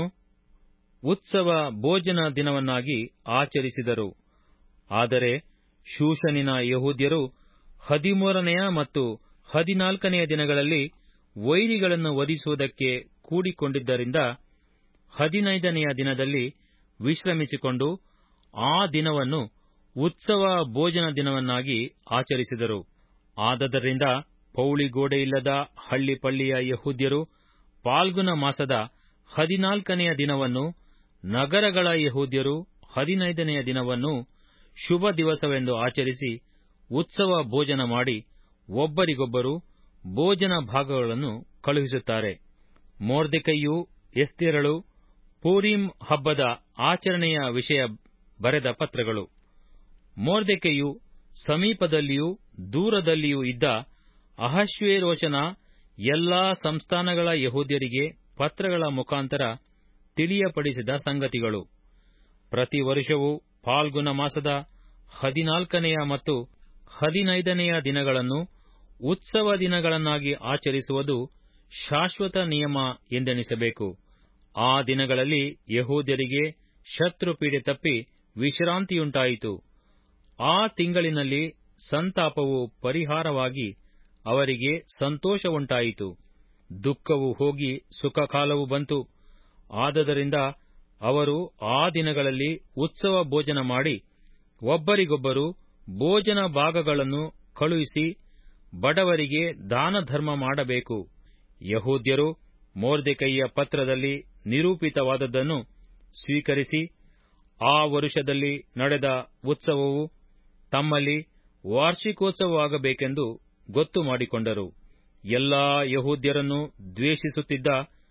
ಉತ್ಸವ ಭೋಜನ ದಿನವನ್ನಾಗಿ ಆಚರಿಸಿದರು ಆದರೆ ಶೂಷನಿನ ಯಹೂದ್ಯರು ಹದಿಮೂರನೆಯ ಮತ್ತು ಹದಿನಾಲ್ಕನೆಯ ದಿನಗಳಲ್ಲಿ ವೈರಿಗಳನ್ನು ವಧಿಸುವುದಕ್ಕೆ ಕೂಡಿಕೊಂಡಿದ್ದರಿಂದ ಹದಿನೈದನೆಯ ದಿನದಲ್ಲಿ ವಿಶ್ರಮಿಸಿಕೊಂಡು ಆ ದಿನವನ್ನು ಉತ್ಸವ ಭೋಜನ ದಿನವನ್ನಾಗಿ ಆಚರಿಸಿದರು ಆದದರಿಂದ ಪೌಳಿಗೋಡೆಯಿಲ್ಲದ ಹಳ್ಳಿಪಳ್ಳಿಯ ಯಹೂದ್ಯರು ಪಾಲ್ಗುನ ಮಾಸದ ಹದಿನಾಲ್ಕನೆಯ ದಿನವನ್ನು ನಗರಗಳ ಯಹೂದ್ಯರು ಹದಿನೈದನೆಯ ದಿನವನ್ನು ಶುಭ ದಿವಸವೆಂದು ಆಚರಿಸಿ ಉತ್ಸವ ಭೋಜನ ಮಾಡಿ ಒಬ್ಬರಿಗೊಬ್ಬರು ಭೋಜನ ಭಾಗಗಳನ್ನು ಕಳುಹಿಸುತ್ತಾರೆ ಮೋರ್ದೆಕೈಯು ಎಸ್ತೇರಳು ಪೂರೀಮ್ ಹಬ್ಬದ ಆಚರಣೆಯ ವಿಷಯ ಬರೆದ ಪತ್ರಗಳು ಮೋರ್ದೆಕೆಯು ಸಮೀಪದಲ್ಲಿಯೂ ದೂರದಲ್ಲಿಯೂ ಇದ್ದ ಅಹಶ್ವೇರೋಷನ ಎಲ್ಲಾ ಸಂಸ್ಥಾನಗಳ ಯಹೂದ್ಯರಿಗೆ ಪತ್ರಗಳ ಮುಖಾಂತರ ತಿಳಿಯಪಡಿಸಿದ ಸಂಗತಿಗಳು ಪ್ರತಿ ವರ್ಷವೂ ಫಾಲ್ಗುನ ಮಾಸದ ಹದಿನಾಲ್ಕನೆಯ ಮತ್ತು ಹದಿನೈದನೆಯ ದಿನಗಳನ್ನು ಉತ್ಸವ ದಿನಗಳನ್ನಾಗಿ ಆಚರಿಸುವುದು ಶಾಶ್ವತ ನಿಯಮ ಎಂದೆಣಿಸಬೇಕು ಆ ದಿನಗಳಲ್ಲಿ ಯಹೂದ್ಯರಿಗೆ ಶತ್ರುಪೀಡೆ ತಪ್ಪಿ ವಿಶ್ರಾಂತಿಯುಂಟಾಯಿತು ಆ ತಿಂಗಳಿನಲ್ಲಿ ಸಂತಾಪವು ಪರಿಹಾರವಾಗಿ ಅವರಿಗೆ ಸಂತೋಷವುಂಟಾಯಿತು ದುಃಖವು ಹೋಗಿ ಸುಖಕಾಲವು ಬಂತು ಆದದರಿಂದ ಅವರು ಆ ದಿನಗಳಲ್ಲಿ ಉತ್ಸವ ಭೋಜನ ಮಾಡಿ ಒಬ್ಬರಿಗೊಬ್ಬರು ಭೋಜನ ಭಾಗಗಳನ್ನು ಕಳುಹಿಸಿ ಬಡವರಿಗೆ ದಾನಧರ್ಮ ಮಾಡಬೇಕು ಯಹೂದ್ಯರು ಮೋರ್ದೆಕೈಯ ಪತ್ರದಲ್ಲಿ ನಿರೂಪಿತವಾದದ್ದನ್ನು ಸ್ವೀಕರಿಸಿ ಆ ವರುಷದಲ್ಲಿ ನಡೆದ ಉತ್ಸವವು ತಮ್ಮಲ್ಲಿ ವಾರ್ಷಿಕೋತ್ಸವವಾಗಬೇಕೆಂದು ಗೊತ್ತು ಮಾಡಿಕೊಂಡರು ಎಲ್ಲಾ ಯಹೂದ್ಯರನ್ನು ದ್ವೇಷಿಸುತ್ತಿದ್ದ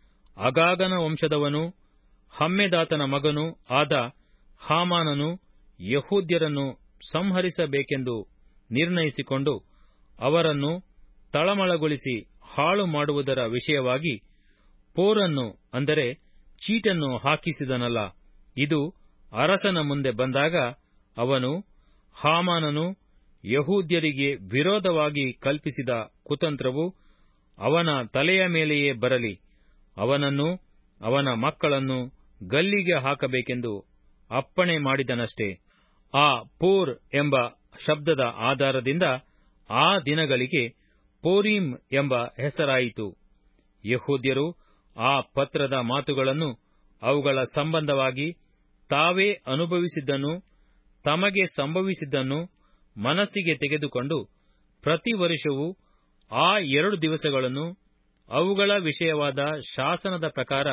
ಅಗಾಗನ ವಂಶದವನು ಹಮ್ಮೆದಾತನ ಮಗನೂ ಆದ ಹಾಮಾನನು ಯಹೂದ್ಯರನ್ನು ಸಂಹರಿಸಬೇಕೆಂದು ನಿರ್ಣಯಿಸಿಕೊಂಡು ಅವರನ್ನು ತಳಮಳಗೊಳಿಸಿ ಹಾಳು ಮಾಡುವುದರ ವಿಷಯವಾಗಿ ಪೋರನ್ನು ಅಂದರೆ ಚೀಟನ್ನು ಹಾಕಿಸಿದನಲ್ಲ ಇದು ಅರಸನ ಮುಂದೆ ಬಂದಾಗ ಅವನು ಹಾಮಾನನು ಯಹೂದ್ಯರಿಗೆ ವಿರೋಧವಾಗಿ ಕಲ್ಪಿಸಿದ ಕುತಂತ್ರವು ಅವನ ತಲೆಯ ಮೇಲೆಯೇ ಬರಲಿ ಅವನನ್ನು ಅವನ ಮಕ್ಕಳನ್ನು ಗಲ್ಲಿಗೆ ಹಾಕಬೇಕೆಂದು ಅಪ್ಪಣೆ ಮಾಡಿದನಷ್ಟೇ ಆ ಪೋರ್ ಎಂಬ ಶಬ್ದದ ಆಧಾರದಿಂದ ಆ ದಿನಗಳಿಗೆ ಪೋರೀಮ್ ಎಂಬ ಹೆಸರಾಯಿತು ಯಹೂದ್ಯರು ಆ ಪತ್ರದ ಮಾತುಗಳನ್ನು ಅವುಗಳ ಸಂಬಂಧವಾಗಿ ತಾವೇ ಅನುಭವಿಸಿದ್ದನ್ನು ತಮಗೆ ಸಂಭವಿಸಿದ್ದನ್ನು ಮನಸ್ಸಿಗೆ ತೆಗೆದುಕೊಂಡು ಪ್ರತಿ ವರ್ಷವೂ ಆ ಎರಡು ದಿವಸಗಳನ್ನು ಅವುಗಳ ವಿಷಯವಾದ ಶಾಸನದ ಪ್ರಕಾರ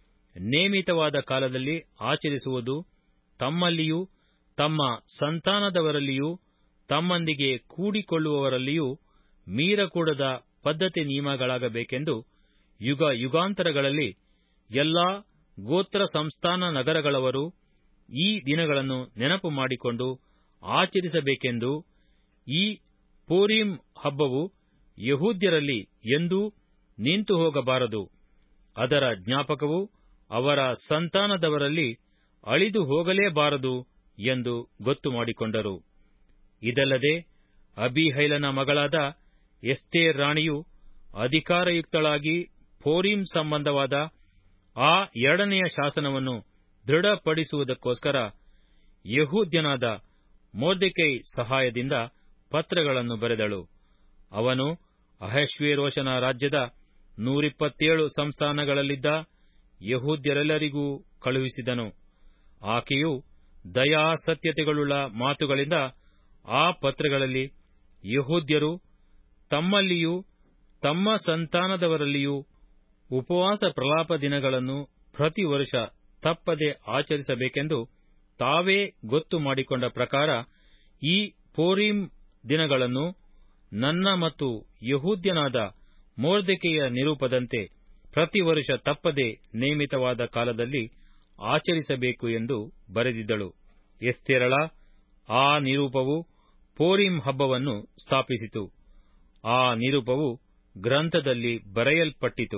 ನೇಮಿತವಾದ ಕಾಲದಲ್ಲಿ ಆಚರಿಸುವುದು ತಮ್ಮಲ್ಲಿಯೂ ತಮ್ಮ ಸಂತಾನದವರಲ್ಲಿಯೂ ತಮ್ಮೊಂದಿಗೆ ಕೂಡಿಕೊಳ್ಳುವವರಲ್ಲಿಯೂ ಮೀರಕೂಡದ ಪದ್ಧತಿ ನಿಯಮಗಳಾಗಬೇಕೆಂದು ಯುಗ ಯುಗಾಂತರಗಳಲ್ಲಿ ಎಲ್ಲಾ ಗೋತ್ರ ಸಂಸ್ಥಾನ ನಗರಗಳವರು ಈ ದಿನಗಳನ್ನು ನೆನಪು ಮಾಡಿಕೊಂಡು ಆಚರಿಸಬೇಕೆಂದು ಈ ಪೂರೀಮ್ ಹಬ್ಬವು ಯಹೂದ್ಯರಲ್ಲಿ ಎಂದೂ ನಿಂತು ಹೋಗಬಾರದು ಅದರ ಜ್ಞಾಪಕವು ಅವರ ಸಂತಾನದವರಲ್ಲಿ ಅಳಿದು ಹೋಗಲೇಬಾರದು ಎಂದು ಗೊತ್ತು ಮಾಡಿಕೊಂಡರು ಇದಲ್ಲದೆ ಅಬೀಹೈಲನ ಮಗಳಾದ ಎಸ್ತೇರ್ ರಾಣಿಯು ಅಧಿಕಾರಯುಕ್ತಳಾಗಿ ಪೋರೀಮ್ ಸಂಬಂಧವಾದ ಆ ಎರಡನೆಯ ಶಾಸನವನ್ನು ದೃಢಪಡಿಸುವುದಕ್ಕೋಸ್ಕರ ಯಹೂದ್ಯನಾದ ಮೊರ್ದೆಕೈ ಸಹಾಯದಿಂದ ಪತ್ರಗಳನ್ನು ಬರೆದಳು ಅವನು ಅಹಶ್ವೇರೋಷನ ರಾಜ್ಯದ ನೂರಿಪ್ಪತ್ತೇಳು ಸಂಸ್ಥಾನಗಳಲ್ಲಿದ್ದ ಯಹೂದ್ಯರೆಲ್ಲರಿಗೂ ಕಳುಹಿಸಿದನು ಆಕೆಯು ದಯಾಸತ್ಯತೆಗಳುಳ್ಳ ಮಾತುಗಳಿಂದ ಆ ಪತ್ರಗಳಲ್ಲಿ ಯಹೂದ್ಯರು ತಮ್ಮಲ್ಲಿಯೂ ತಮ್ಮ ಸಂತಾನದವರಲ್ಲಿಯೂ ಉಪವಾಸ ಪ್ರಲಾಪ ದಿನಗಳನ್ನು ಪ್ರತಿ ವರ್ಷ ತಪ್ಪದೆ ಆಚರಿಸಬೇಕೆಂದು ತಾವೇ ಗೊತ್ತು ಮಾಡಿಕೊಂಡ ಪ್ರಕಾರ ಈ ಪೋರೀಮ್ ದಿನಗಳನ್ನು ನನ್ನ ಮತ್ತು ಯಹೂದ್ಯನಾದ ಮೊರ್ದೆಕೆಯ ನಿರೂಪದಂತೆ ಪ್ರತಿ ವರ್ಷ ತಪ್ಪದೆ ನೇಮಿತವಾದ ಕಾಲದಲ್ಲಿ ಆಚರಿಸಬೇಕು ಎಂದು ಬರೆದಿದ್ದಳು ಎಸ್ತೇರಳ ಆ ನಿರೂಪವು ಪೋರೀಮ್ ಹಬ್ಬವನ್ನು ಸ್ಥಾಪಿಸಿತು ಆ ನಿರೂಪವು ಗ್ರಂಥದಲ್ಲಿ ಬರೆಯಲ್ಪಟ್ಟಿತು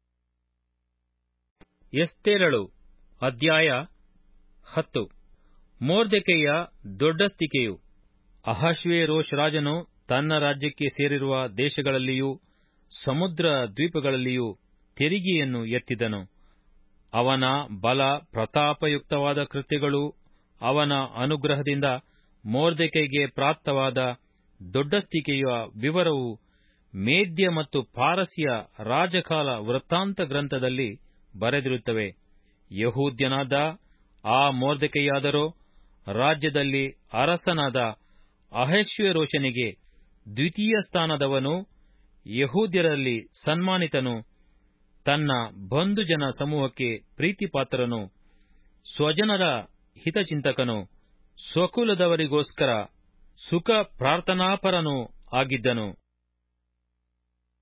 ಎಸ್ತೇರಳು ಅಧ್ಯಾಯ ಹತ್ತು ಮೋರ್ದೆಕೆಯ ದೊಡ್ಡಸ್ತಿಕೆಯು ಅಹಶ್ವೇರೋಷ್ ರಾಜನು ತನ್ನ ರಾಜ್ಯಕ್ಕೆ ಸೇರಿರುವ ದೇಶಗಳಲ್ಲಿಯೂ ಸಮುದ್ರ ದ್ವೀಪಗಳಲ್ಲಿಯೂ ತೆರಿಗೆಯನ್ನು ಎತ್ತಿದನು ಅವನ ಬಲ ಪ್ರತಾಪಯುಕ್ತವಾದ ಕೃತ್ಯಗಳು ಅವನ ಅನುಗ್ರಹದಿಂದ ಮೋರ್ದೆಕೈಗೆ ಪ್ರಾಪ್ತವಾದ ದೊಡ್ಡಸ್ತಿಕೆಯ ವಿವರವು ಮೇದ್ಯ ಮತ್ತು ಪಾರಸಿಯ ರಾಜಕಾಲ ವೃತ್ತಾಂತ ಗ್ರಂಥದಲ್ಲಿ ಬರೆದಿರುತ್ತವೆ ಯಹೂದ್ಯನಾದ ಆ ಮೋರ್ದೆಕೆಯಾದರೋ ರಾಜ್ಯದಲ್ಲಿ ಅರಸನಾದ ಅಹಶ್ವೇರೋಷನಿಗೆ ದ್ವಿತೀಯ ಸ್ಥಾನದವನು ಯಹೂದ್ಯರಲ್ಲಿ ಸನ್ಮಾನಿತನು ತನ್ನ ಬಂಧುಜನ ಸಮೂಹಕ್ಕೆ ಪ್ರೀತಿಪಾತ್ರನು ಸ್ವಜನರ ಹಿತಚಿಂತಕನು ಸ್ವಕುಲದವರಿಗೋಸ್ಕರ ಸುಖ ಪ್ರಾರ್ಥನಾಪರನೂ ಆಗಿದ್ದನು